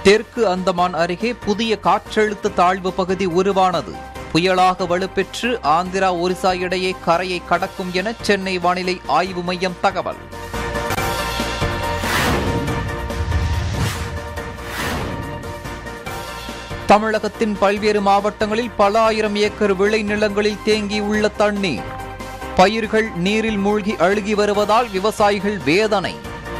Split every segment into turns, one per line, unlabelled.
தெற்கு அந்தமான் அருகே புதிய காற்றழுத்த தாழ்வு பகுதி உருவானது புயலாக வலுப்பெற்று ஆந்திரா ஒரிசா இடையே கரையை கடக்கும் என சென்னை வானிலை ஆய்வு மையம் தகவல் தமிழகத்தின் பல்வேறு மாவட்டங்களில் பல ஆயிரம் ஏக்கர் விளைநிலங்களில் தேங்கியுள்ள தண்ணீர் பயிர்கள் நீரில் மூழ்கி அழுகி வருவதால் விவசாயிகள் வேதனை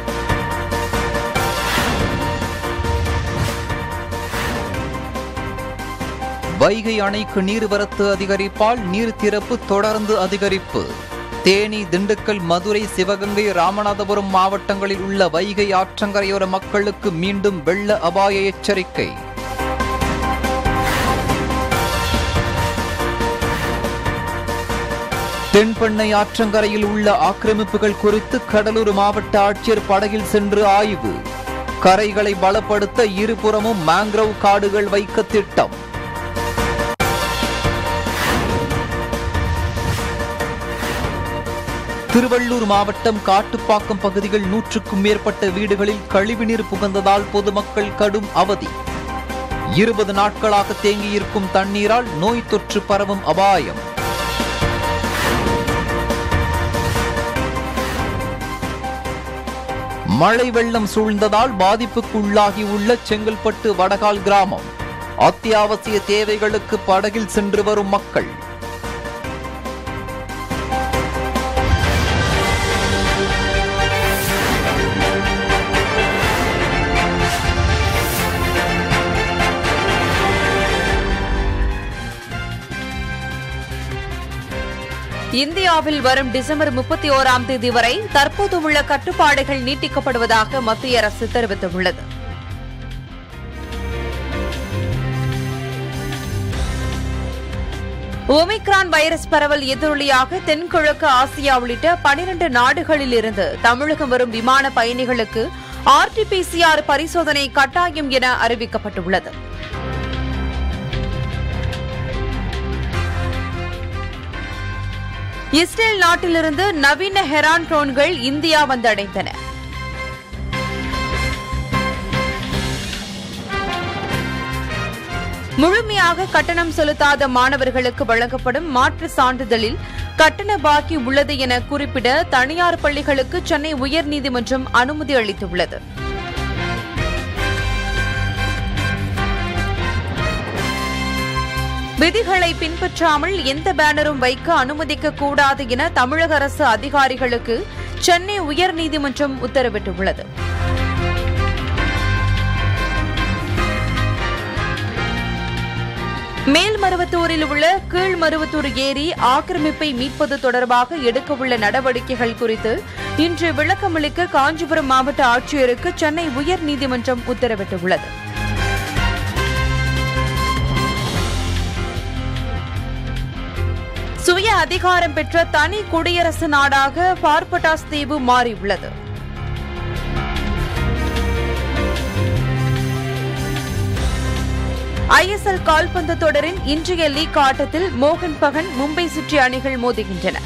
வைகை அணைக்கு நீர்வரத்து அதிகரிப்பால் நீர் திறப்பு தொடர்ந்து அதிகரிப்பு தேனி திண்டுக்கல் மதுரை சிவகங்கை ராமநாதபுரம் மாவட்டங்களில் உள்ள வைகை ஆற்றங்கரையோர மக்களுக்கு மீண்டும் வெள்ள அபாய எச்சரிக்கை தென்பெண்ணை ஆற்றங்கரையில் உள்ள ஆக்கிரமிப்புகள் குறித்து கடலூர் மாவட்ட ஆட்சியர் படகில் சென்று ஆய்வு கரைகளை பலப்படுத்த இருபுறமும் மேங்க்ரோவ் காடுகள் வைக்க திட்டம் திருவள்ளூர் மாவட்டம் காட்டுப்பாக்கம் பகுதிகள் நூற்றுக்கும் மேற்பட்ட வீடுகளில் கழிவுநீர் புகுந்ததால் பொதுமக்கள் கடும் அவதி இருபது நாட்களாக தேங்கியிருக்கும் தண்ணீரால் நோய் தொற்று பரவும் அபாயம் மழை வெள்ளம் சூழ்ந்ததால் பாதிப்புக்குள்ளாகியுள்ள செங்கல்பட்டு வடகால் கிராமம் அத்தியாவசிய தேவைகளுக்கு படகில் சென்று வரும் மக்கள்
இந்தியாவில் வரும் டிசம்பர் முப்பத்தி ஓராம் தேதி வரை தற்போது உள்ள கட்டுப்பாடுகள் நீட்டிக்கப்படுவதாக மத்திய அரசு தெரிவித்துள்ளது ஒமிக்ரான் வைரஸ் பரவல் எதிரொலியாக தென்கிழக்கு ஆசியா உள்ளிட்ட பனிரண்டு நாடுகளில் இருந்து தமிழகம் வரும் விமான பயணிகளுக்கு ஆர்டிபிசிஆர் பரிசோதனை கட்டாயம் என அறிவிக்கப்பட்டுள்ளது இஸ்ரேல் நாட்டிலிருந்து நவீன ஹெரான் ட்ரோன்கள் இந்தியா வந்தடைந்தன முழுமையாக கட்டணம் செலுத்தாத மாணவர்களுக்கு வழங்கப்படும் மாற்று சான்றிதழில் கட்டண பாக்கி உள்ளது என குறிப்பிட தனியார் பள்ளிகளுக்கு சென்னை உயர்நீதிமன்றம் அனுமதி அளித்துள்ளது விதிகளை பின்பற்றாமல் எந்த பேனரும் வைக்க அனுமதிக்க கூடாது என தமிழக அரசு அதிகாரிகளுக்கு சென்னை உயர்நீதிமன்றம் உத்தரவிட்டுள்ளது மேல்மருவத்தூரில் உள்ள கீழ்மருவத்தூர் ஏரி ஆக்கிரமிப்பை மீட்பது தொடர்பாக எடுக்கவுள்ள நடவடிக்கைகள் குறித்து இன்று விளக்கமளிக்க காஞ்சிபுரம் மாவட்ட ஆட்சியருக்கு சென்னை உயர்நீதிமன்றம் உத்தரவிட்டுள்ளது சுய அதிகாரம் பெற்ற தனி குடியரசு நாடாக பார்பட்டாஸ் தீவு மாறியுள்ளது ஐஎஸ்எல் கால்பந்து தொடரின் இன்றைய லீக் ஆட்டத்தில் மோகன் பகன் மும்பை சிட்டி அணிகள் மோதுகின்றன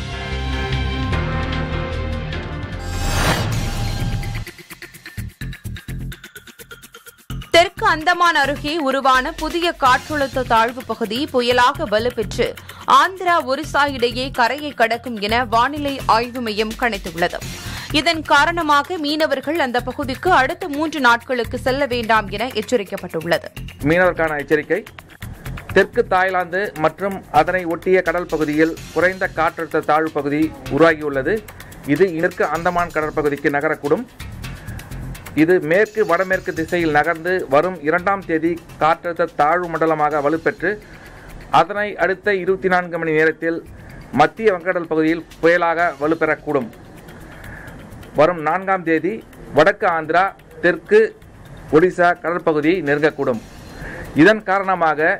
தெற்கு அந்தமான் அருகே உருவான புதிய காற்றழுத்த தாழ்வு பகுதி புயலாக வலுப்பெற்று ஆந்திரா ஒரிசா இடையே கரையை கடக்கும் என வானிலை ஆய்வு மையம் கணித்துள்ளது இதன் காரணமாக மீனவர்கள் அந்த பகுதிக்கு அடுத்த மூன்று நாட்களுக்கு செல்ல வேண்டாம் என எச்சரிக்கப்பட்டுள்ளது
மீனவருக்கான எச்சரிக்கை தெற்கு தாய்லாந்து மற்றும் அதனை ஒட்டிய கடல் பகுதியில் குறைந்த காற்றழுத்த தாழ்வு பகுதி உருவாகியுள்ளது இது தெற்கு அந்தமான் கடற்பகுதிக்கு நகரக்கூடும் இது மேற்கு வடமேற்கு திசையில் நகர்ந்து வரும் இரண்டாம் தேதி காற்றழுத்த தாழ்வு மண்டலமாக வலுப்பெற்று அதனை அடுத்த இருபத்தி நான்கு மணி நேரத்தில் மத்திய வங்கடல் பகுதியில் புயலாக வலுப்பெறக்கூடும் வரும் நான்காம் தேதி வடக்கு ஆந்திரா தெற்கு ஒடிசா கடற்பகுதியை நெருங்கக்கூடும் இதன் காரணமாக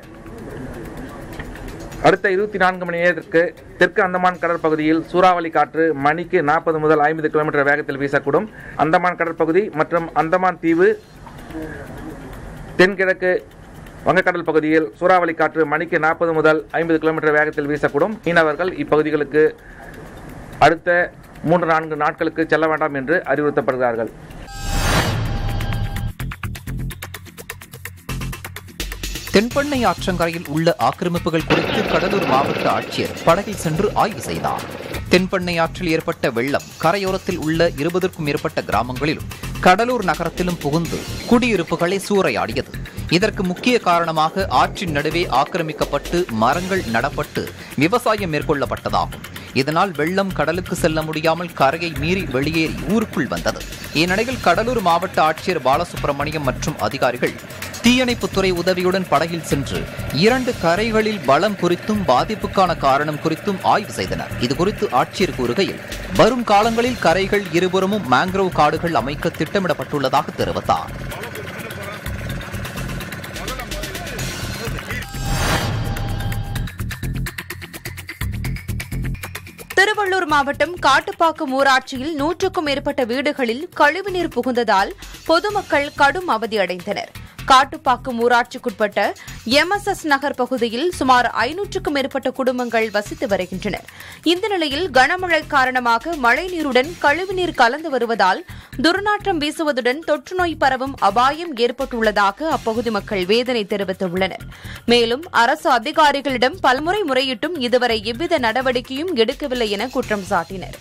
அடுத்த இருபத்தி நான்கு மணி நேரத்திற்கு தெற்கு அந்தமான் கடற்பகுதியில் சூறாவளி காற்று மணிக்கு நாற்பது முதல் ஐம்பது கிலோமீட்டர் வேகத்தில் வீசக்கூடும் அந்தமான் கடற்பகுதி மற்றும் அந்தமான் தீவு தென்கிழக்கு வங்கக்கடல் பகுதியில் சூறாவளி காற்று மணிக்கு நாற்பது முதல் ஐம்பது கிலோமீட்டர் வேகத்தில் வீசக்கூடும் மீனவர்கள் இப்பகுதிகளுக்கு அடுத்த மூன்று நான்கு நாட்களுக்கு செல்ல வேண்டாம் என்று அறிவுறுத்தப்படுகிறார்கள்
தென்பெண்ணை ஆற்றங்கரையில் உள்ள ஆக்கிரமிப்புகள் குறித்து கடலூர் மாவட்ட ஆட்சியர் படகில் சென்று ஆய்வு செய்தார் தென்பெண்ணை ஆற்றில் ஏற்பட்ட வெள்ளம் கரையோரத்தில் உள்ள இருபதற்கும் மேற்பட்ட கிராமங்களிலும் கடலூர் நகரத்திலும் புகுந்து குடியிருப்புகளை சூறையாடியது இதற்கு முக்கிய காரணமாக ஆற்றின் நடுவே ஆக்கிரமிக்கப்பட்டு மரங்கள் நடப்பட்டு விவசாயம் மேற்கொள்ளப்பட்டதாகும் இதனால் வெள்ளம் கடலுக்கு செல்ல முடியாமல் கரையை மீறி வெளியேறி ஊருக்குள் வந்தது இந்நிலையில் கடலூர் மாவட்ட ஆட்சியர் பாலசுப்ரமணியம் மற்றும் அதிகாரிகள் தீயணைப்புத்துறை உதவியுடன் படகில் சென்று இரண்டு கரைகளில் பலம் குறித்தும் பாதிப்புக்கான காரணம் குறித்தும் ஆய்வு செய்தனர் இதுகுறித்து ஆட்சியர் கூறுகையில் வரும் காலங்களில் கரைகள் இருபுறமும் மேங்க்ரோவ் காடுகள் அமைக்க திட்டமிடப்பட்டுள்ளதாக தெரிவித்தார்
திருவள்ளூர் மாவட்டம் காட்டுப்பாக்கம் ஊராட்சியில் நூற்றுக்கும் மேற்பட்ட வீடுகளில் கழிவுநீர் புகுந்ததால் பொதுமக்கள் கடும் அவதியடைந்தனர் காட்டுப்பாக்கம் ஊராட்சிக்குட்பட்ட எம்எஸ்எஸ் நகர் பகுதியில் சுமார் ஐநூற்றுக்கும் மேற்பட்ட குடும்பங்கள் வசித்து வருகின்றனர் இந்த நிலையில் கனமழை காரணமாக மழைநீருடன் கழிவுநீர் கலந்து வருவதால் துர்நாற்றம் வீசுவதுடன் தொற்றுநோய் பரவும் அபாயம் ஏற்பட்டுள்ளதாக அப்பகுதி மக்கள் வேதனை தெரிவித்துள்ளனர் மேலும் அரசு அதிகாரிகளிடம் பலமுறை முறையிட்டும் இதுவரை எவ்வித நடவடிக்கையும் எடுக்கவில்லை என குற்றம் சாட்டினர்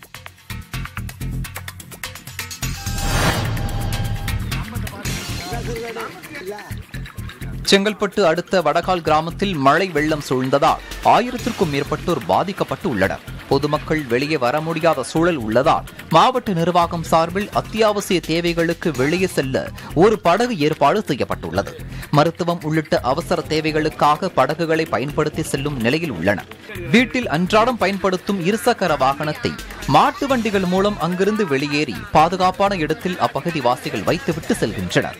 செங்கல்பட்டு அடுத்த வடகால் கிராமத்தில் மழை வெள்ளம் சூழ்ந்ததால் ஆயிரத்திற்கும் மேற்பட்டோர் பாதிக்கப்பட்டு உள்ளனர் பொதுமக்கள் வெளியே வர முடியாத சூழல் உள்ளதால் மாவட்ட நிர்வாகம் சார்பில் அத்தியாவசிய தேவைகளுக்கு வெளியே செல்ல ஒரு படகு ஏற்பாடு செய்யப்பட்டுள்ளது மருத்துவம் உள்ளிட்ட அவசர தேவைகளுக்காக படகுகளை பயன்படுத்தி செல்லும் நிலையில் உள்ளன வீட்டில் அன்றாடம் பயன்படுத்தும் இருசக்கர வாகனத்தை மாட்டு வண்டிகள் மூலம் அங்கிருந்து வெளியேறி பாதுகாப்பான இடத்தில் அப்பகுதி வாசிகள் வைத்துவிட்டு செல்கின்றனர்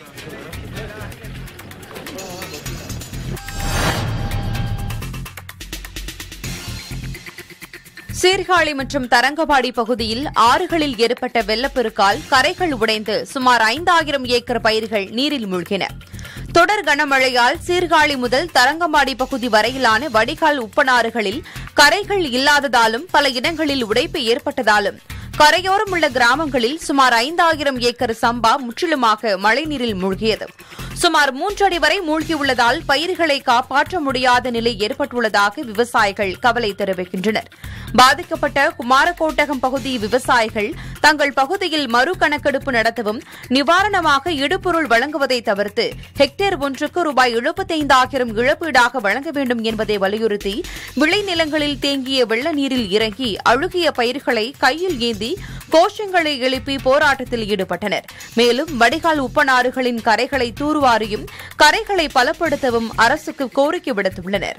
சீர்காழி மற்றும் தரங்கபாடி பகுதியில் ஆறுகளில் ஏற்பட்ட வெள்ளப்பெருக்கால் கரைகள் உடைந்து சுமார் ஐந்தாயிரம் ஏக்கர் பயிர்கள் நீரில் மூழ்கின தொடர் கனமழையால் சீர்காழி முதல் தரங்கம்பாடி பகுதி வரையிலான வடிகால் உப்பனாறுகளில் கரைகள் இல்லாததாலும் பல இடங்களில் உடைப்பு ஏற்பட்டதாலும் கரையோரம் உள்ள கிராமங்களில் சுமார் ஐந்தாயிரம் ஏக்கர் சம்பா முற்றிலுமாக மழைநீரில் மூழ்கியது சுமார் மூன்றடி வரை மூழ்கியுள்ளதால் பயிர்களை காப்பாற்ற முடியாத நிலை ஏற்பட்டுள்ளதாக விவசாயிகள் கவலை தெரிவிக்கின்றனர் பாதிக்கப்பட்ட குமாரக்கோட்டகம் பகுதி விவசாயிகள் தங்கள் பகுதியில் மறு கணக்கெடுப்பு நடத்தவும் நிவாரணமாக இடுபொருள் வழங்குவதை தவிர்த்து ஹெக்டேர் ஒன்றுக்கு ரூபாய் எழுபத்தைந்தாயிரம் இழப்பீடாக வழங்க வேண்டும் என்பதை வலியுறுத்தி விளைநிலங்களில் தேங்கிய வெள்ள நீரில் இறங்கி அழுகிய பயிர்களை கையில் ஏந்தி கோஷங்களை எழுப்பி போராட்டத்தில் ஈடுபட்டனர் மேலும் வடிகால் உப்பனாறுகளின் கரைகளை தூர்வாரியும் கரைகளை பலப்படுத்தவும் அரசுக்கு கோரிக்கை விடுத்துள்ளனர்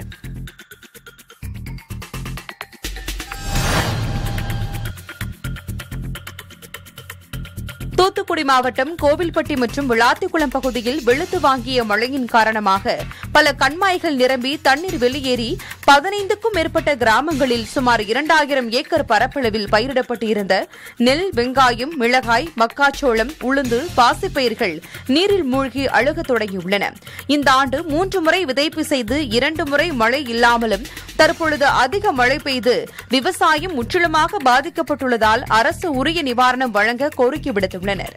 தூத்துக்குடி மாவட்டம் கோவில்பட்டி மற்றும் விளாத்திக்குளம் பகுதியில் வெளுத்து வாங்கிய மழையின் காரணமாக பல கண்மாய்கள் நிரம்பி தண்ணீர் வெளியேறி பதினைந்துக்கும் மேற்பட்ட கிராமங்களில் சுமார் இரண்டாயிரம் ஏக்கர் பரப்பளவில் பயிரிடப்பட்டு இருந்த நெல் வெங்காயம் மிளகாய் மக்காச்சோளம் உளுந்து பாசிப்பயிர்கள் நீரில் மூழ்கி அழுகத் தொடங்கியுள்ளன இந்த ஆண்டு மூன்று முறை விதைப்பு செய்து இரண்டு முறை மழை இல்லாமலும் தற்பொழுது அதிக மழை பெய்து விவசாயம் முற்றிலுமாக பாதிக்கப்பட்டுள்ளதால் அரசு உரிய நிவாரணம் வழங்க கோரிக்கை விடுத்துள்ளனர்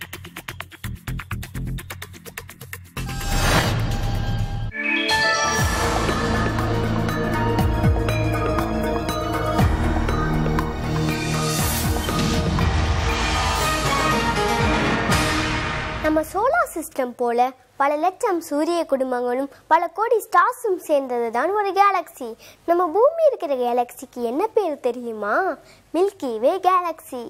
நம்ம சோலார் சிஸ்டம் போல பல லட்சம் சூரிய குடும்பங்களும் பல கோடி ஸ்டார்ஸும் சேர்ந்தது தான் ஒரு கேலக்ஸி நம்ம பூமி இருக்கிற கேலக்ஸிக்கு என்ன பேர் தெரியுமா மில்கி வே கேலக்ஸி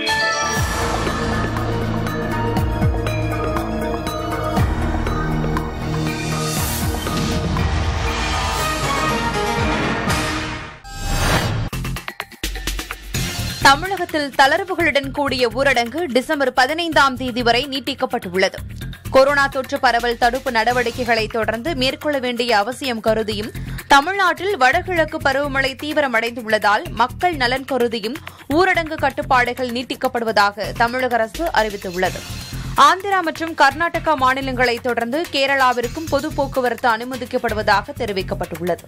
தமிழகத்தில் தளர்வுகளுடன் கூடிய ஊரடங்கு டிசம்பர் பதினைந்தாம் தேதி வரை நீட்டிக்கப்பட்டுள்ளது கொரோனா தொற்று பரவல் தடுப்பு நடவடிக்கைகளை தொடர்ந்து மேற்கொள்ள வேண்டிய அவசியம் கருதியும் தமிழ்நாட்டில் வடகிழக்கு பருவமழை தீவிரமடைந்துள்ளதால் மக்கள் நலன் கருதியும் ஊரடங்கு கட்டுப்பாடுகள் நீட்டிக்கப்படுவதாக தமிழக அரசு அறிவித்துள்ளது ஆந்திரா மற்றும் கர்நாடகா மாநிலங்களை தொடர்ந்து கேரளாவிற்கும் பொது போக்குவரத்து அனுமதிக்கப்படுவதாக தெரிவிக்கப்பட்டுள்ளது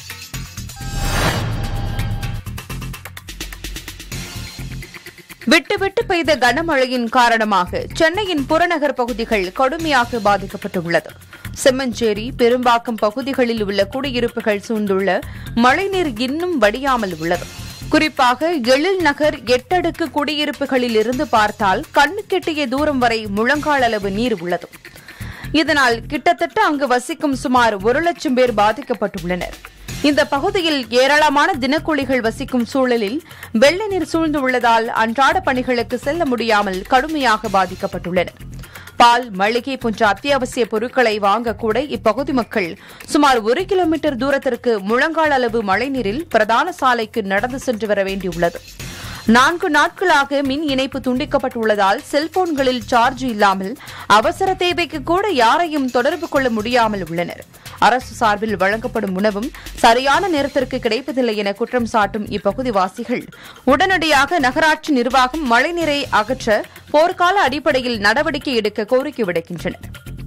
விட்டு விட்டு பெய்த கனமழையின் காரணமாக சென்னையின் புறநகர் பகுதிகள் கடுமையாக பாதிக்கப்பட்டுள்ளது செம்மஞ்சேரி பெரும்பாக்கம் பகுதிகளில் உள்ள குடியிருப்புகள் சூழ்ந்துள்ள மழைநீர் இன்னும் வடியாமல் உள்ளது குறிப்பாக எழில் நகர் எட்டடுக்கு குடியிருப்புகளில் இருந்து பார்த்தால் கண்ணுக்கெட்டிய தூரம் வரை முழங்கால் அளவு நீர் உள்ளது இதனால் கிட்டத்தட்ட அங்கு வசிக்கும் சுமார் ஒரு லட்சம் பேர் பாதிக்கப்பட்டுள்ளனர் இந்த பகுதியில் ஏராளமான தினக்கூலிகள் வசிக்கும் சூழலில் வெள்ள நீர் சூழ்ந்துள்ளதால் அன்றாட பணிகளுக்கு செல்ல முடியாமல் கடுமையாக பாதிக்கப்பட்டுள்ளனர் பால் மளிகை போன்ற அத்தியாவசிய பொருட்களை வாங்க கூட இப்பகுதி மக்கள் சுமார் ஒரு கிலோமீட்டர் தூரத்திற்கு முழங்கால் அளவு மழைநீரில் பிரதான சாலைக்கு நடந்து சென்று வர வேண்டியுள்ளது நான்கு நாட்களாக மின் இணைப்பு துண்டிக்கப்பட்டுள்ளதால் செல்போன்களில் சார்ஜ் இல்லாமல் அவசர தேவைக்கு கூட யாரையும் தொடர்பு கொள்ள முடியாமல் உள்ளனர் அரசு சார்பில் வழங்கப்படும் உணவும் சரியான நேரத்திற்கு கிடைப்பதில்லை என குற்றம் சாட்டும் இப்பகுதிவாசிகள் உடனடியாக நகராட்சி நிர்வாகம் மழைநீரை அகற்ற போர்க்கால அடிப்படையில் நடவடிக்கை எடுக்க கோரிக்கை விடுக்கின்றனர்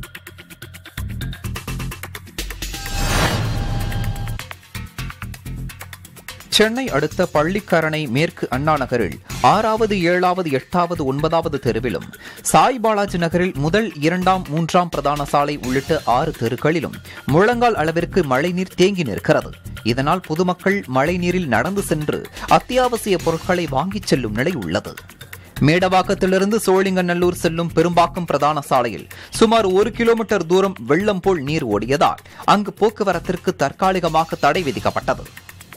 சென்னை அடுத்த பள்ளிக்கரணை மேற்கு அண்ணா நகரில் ஆறாவது ஏழாவது எட்டாவது ஒன்பதாவது தெருவிலும் சாய் பாலாஜி நகரில் முதல் இரண்டாம் மூன்றாம் பிரதான சாலை உள்ளிட்ட ஆறு தெருக்களிலும் முழங்கால் அளவிற்கு மழைநீர் தேங்கி நிற்கிறது இதனால் பொதுமக்கள் மழைநீரில் நடந்து சென்று அத்தியாவசிய பொருட்களை வாங்கிச் செல்லும் நிலை உள்ளது மேடவாக்கத்திலிருந்து சோழிங்கநல்லூர் செல்லும் பெரும்பாக்கம் பிரதான சாலையில் சுமார் ஒரு கிலோமீட்டர் தூரம் வெள்ளம் போல் நீர் ஓடியதால் அங்கு போக்குவரத்திற்கு தற்காலிகமாக தடை விதிக்கப்பட்டது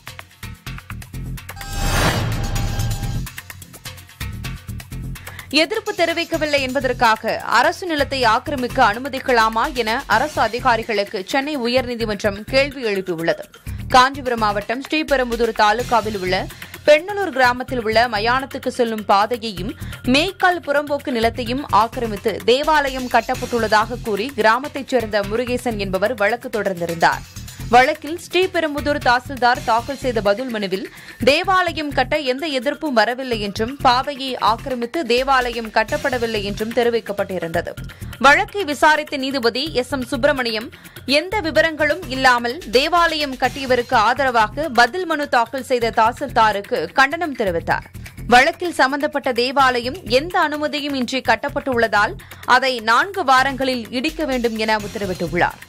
எதிர்ப்பு தெரிவிக்கவில்லை என்பதற்காக அரசு நிலத்தை ஆக்கிரமிக்க அனுமதிக்கலாமா என அரசு அதிகாரிகளுக்கு சென்னை உயர்நீதிமன்றம் கேள்வி எழுப்பியுள்ளது காஞ்சிபுரம் மாவட்டம் ஸ்ரீபெரும்புதூர் தாலுகாவில் உள்ள பெண்ணலூர் கிராமத்தில் உள்ள மயானத்துக்கு செல்லும் பாதையையும் மேய்க்கால் புறம்போக்கு நிலத்தையும் ஆக்கிரமித்து தேவாலயம் கட்டப்பட்டுள்ளதாக கூறி கிராமத்தைச் சேர்ந்த முருகேசன் என்பவர் வழக்கு தொடர்ந்திருந்தார் வழக்கில் ஸ்ரீபெரும்புதூர் தாசில்தார் தாக்கல் செய்த பதில் மனுவில் தேவாலயம் கட்ட எந்த எதிர்ப்பும் வரவில்லை என்றும் பாவையை ஆக்கிரமித்து தேவாலயம் கட்டப்படவில்லை என்றும் தெரிவிக்கப்பட்டிருந்தது வழக்கை விசாரித்த நீதிபதி எஸ் எம் சுப்பிரமணியம் எந்த விவரங்களும் இல்லாமல் தேவாலயம் கட்டியவருக்கு ஆதரவாக பதில் மனு தாக்கல் செய்த தாசில்தாருக்கு கண்டனம் தெரிவித்தார் வழக்கில் சம்பந்தப்பட்ட தேவாலயம் எந்த அனுமதியும் இன்றி கட்டப்பட்டுள்ளதால் அதை நான்கு வாரங்களில் இடிக்க வேண்டும் என உத்தரவிட்டுள்ளார்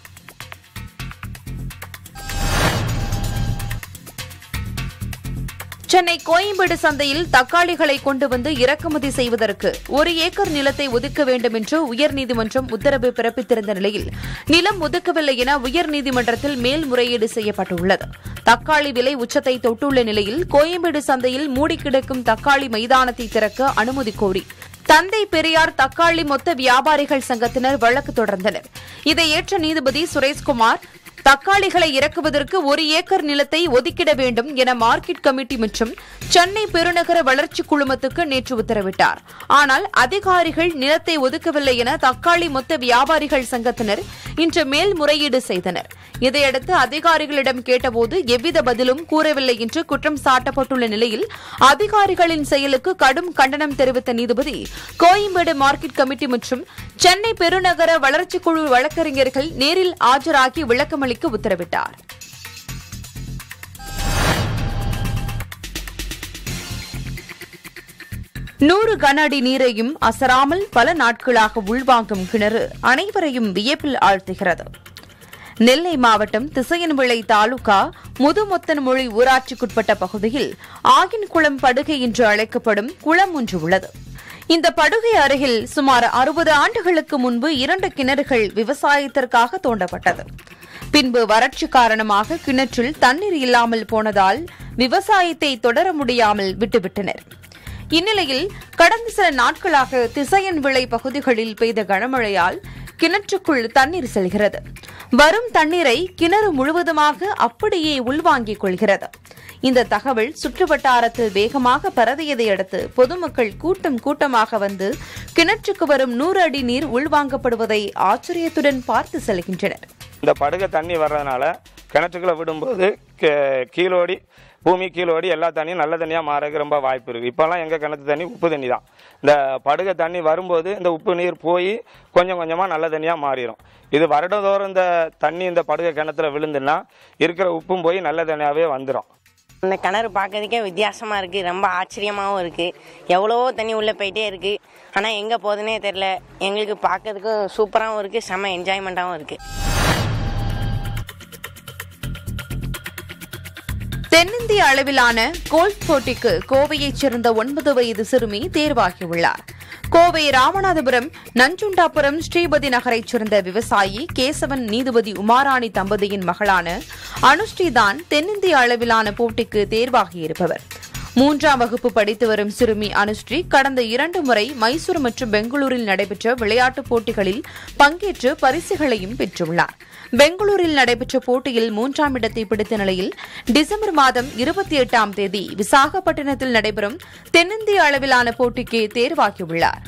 சென்னை கோயம்பேடு சந்தையில் தக்காளிகளை கொண்டு வந்து இறக்குமதி செய்வதற்கு ஒரு ஏக்கர் நிலத்தை ஒதுக்க வேண்டும் என்று உயர்நீதிமன்றம் உத்தரவு பிறப்பித்திருந்த நிலையில் நிலம் ஒதுக்கவில்லை என உயர்நீதிமன்றத்தில் மேல்முறையீடு செய்யப்பட்டுள்ளது தக்காளி விலை உச்சத்தை தொட்டுள்ள நிலையில் கோயம்பேடு சந்தையில் மூடி கிடக்கும் தக்காளி மைதானத்தை திறக்க அனுமதி கோரி தந்தை பெரியார் தக்காளி மொத்த வியாபாரிகள் சங்கத்தினர் வழக்கு தொடர்ந்தனர் இதை ஏற்ற நீதிபதி சுரேஷ்குமார் தக்காளிகளை இறக்குவதற்கு ஒரு ஏக்கர் நிலத்தை ஒதுக்கிட வேண்டும் என மார்க்கெட் கமிட்டி மற்றும் சென்னை பெருநகர வளர்ச்சி குழுமத்துக்கு நேற்று உத்தரவிட்டார் ஆனால் அதிகாரிகள் நிலத்தை ஒதுக்கவில்லை என தக்காளி மொத்த வியாபாரிகள் சங்கத்தினர் இன்று மேல்முறையீடு செய்தனர் இதையடுத்து அதிகாரிகளிடம் கேட்டபோது எவ்வித பதிலும் கூறவில்லை என்று குற்றம் சாட்டப்பட்டுள்ள நிலையில் அதிகாரிகளின் செயலுக்கு கடும் கண்டனம் தெரிவித்த நீதிபதி கோயம்பேடு மார்க்கெட் கமிட்டி மற்றும் சென்னை பெருநகர வளர்ச்சிக் குழு வழக்கறிஞர்கள் நேரில் ஆஜராகி விளக்கமளிக்க உத்தரவிட்டார் நூறு கன அடி நீரையும் அசராமல் பல நாட்களாக உள்வாங்கும் கிணறு அனைவரையும் வியப்பில் ஆழ்த்துகிறது நெல்லை மாவட்டம் திசையன்விளை தாலுகா முதுமொத்தன்மொழி ஊராட்சிக்குட்பட்ட பகுதியில் ஆகின்குளம் படுகை என்று அழைக்கப்படும் குளம் ஒன்று உள்ளது இந்த படுகை அருகில் சுமார் அறுபது ஆண்டுகளுக்கு முன்பு இரண்டு கிணறுகள் விவசாயத்திற்காக தோண்டப்பட்டது பின்பு வறட்சி காரணமாக கிணற்றில் தண்ணீர் இல்லாமல் போனதால் விவசாயத்தை தொடர முடியாமல் விட்டுவிட்டனர் இந்நிலையில் கடந்த சில நாட்களாக திசையன் விளை பகுதிகளில் பெய்த கனமழையால் கிணற்றுக்குள் தண்ணீர் செல்கிறது வரும் தண்ணீரை கிணறு முழுவதுமாக அப்படியே உள்வாங்கிக் கொள்கிறது இந்த தகவல் சுற்றுவட்டாரத்தில் வேகமாக பரவியதை அடுத்து பொதுமக்கள் கூட்டம் கூட்டமாக வந்து கிணற்றுக்கு வரும் நூறு அடி நீர் உள்வாங்கப்படுவதை ஆச்சரியத்துடன் பார்த்து செல்கின்றனர்
இந்த படுகை தண்ணி வர்றதுனால கிணற்றுக்குள்ள விடும்போது கீ- கீழோடி பூமி கீழோடி எல்லா தண்ணியும் நல்ல தண்ணியாக மாறதுக்கு ரொம்ப வாய்ப்பு இருக்குது இப்போல்லாம் எங்கள் கிணத்து தண்ணி உப்பு தண்ணி தான் இந்த படுகை தண்ணி வரும்போது இந்த உப்பு நீர் போய் கொஞ்சம் கொஞ்சமாக நல்ல தண்ணியாக மாறிடும் இது வருடந்தோறும் இந்த தண்ணி இந்த படுகை கிணத்துல விழுந்துன்னா இருக்கிற உப்பும் போய் நல்ல தண்ணியாகவே வந்துடும்
இந்த கிணறு பார்க்கறதுக்கே வித்தியாசமாக இருக்குது ரொம்ப ஆச்சரியமாகவும் இருக்குது எவ்வளவோ தண்ணி உள்ளே போயிட்டே இருக்குது ஆனால் எங்கே போகுதுன்னே தெரில எங்களுக்கு பார்க்கறதுக்கும் சூப்பராகவும் இருக்குது செம்ம என்ஜாய்மெண்ட்டாகவும் இருக்குது
தென்னிந்திய அளவிலான கோல்ஃப் போட்டிக்கு கோவையைச் சேர்ந்த ஒன்பது வயது சிறுமி தேர்வாகியுள்ளார் கோவை ராமநாதபுரம் நஞ்சுண்டாபுரம் ஸ்ரீபதி நகரைச் சேர்ந்த விவசாயி கேசவன் நீதிபதி உமாராணி தம்பதியின் மகளான அனுஸ்ரீதான் தென்னிந்திய அளவிலான போட்டிக்கு தேர்வாகியிருப்பவர் மூன்றாம் வகுப்பு படித்து வரும் சிறுமி அனுஸ்ரீ கடந்த இரண்டு முறை மைசூர் மற்றும் பெங்களூரில் நடைபெற்ற விளையாட்டுப் போட்டிகளில் பங்கேற்று பரிசுகளையும் பெற்றுள்ளார் பெங்களூரில் நடைபெற்ற போட்டியில் மூன்றாம் இடத்தை பிடித்த நிலையில் டிசம்பர் மாதம் இருபத்தி எட்டாம் தேதி விசாகப்பட்டினத்தில் நடைபெறும் தென்னிந்திய அளவிலான போட்டிக்கு தேர்வாகியுள்ளார்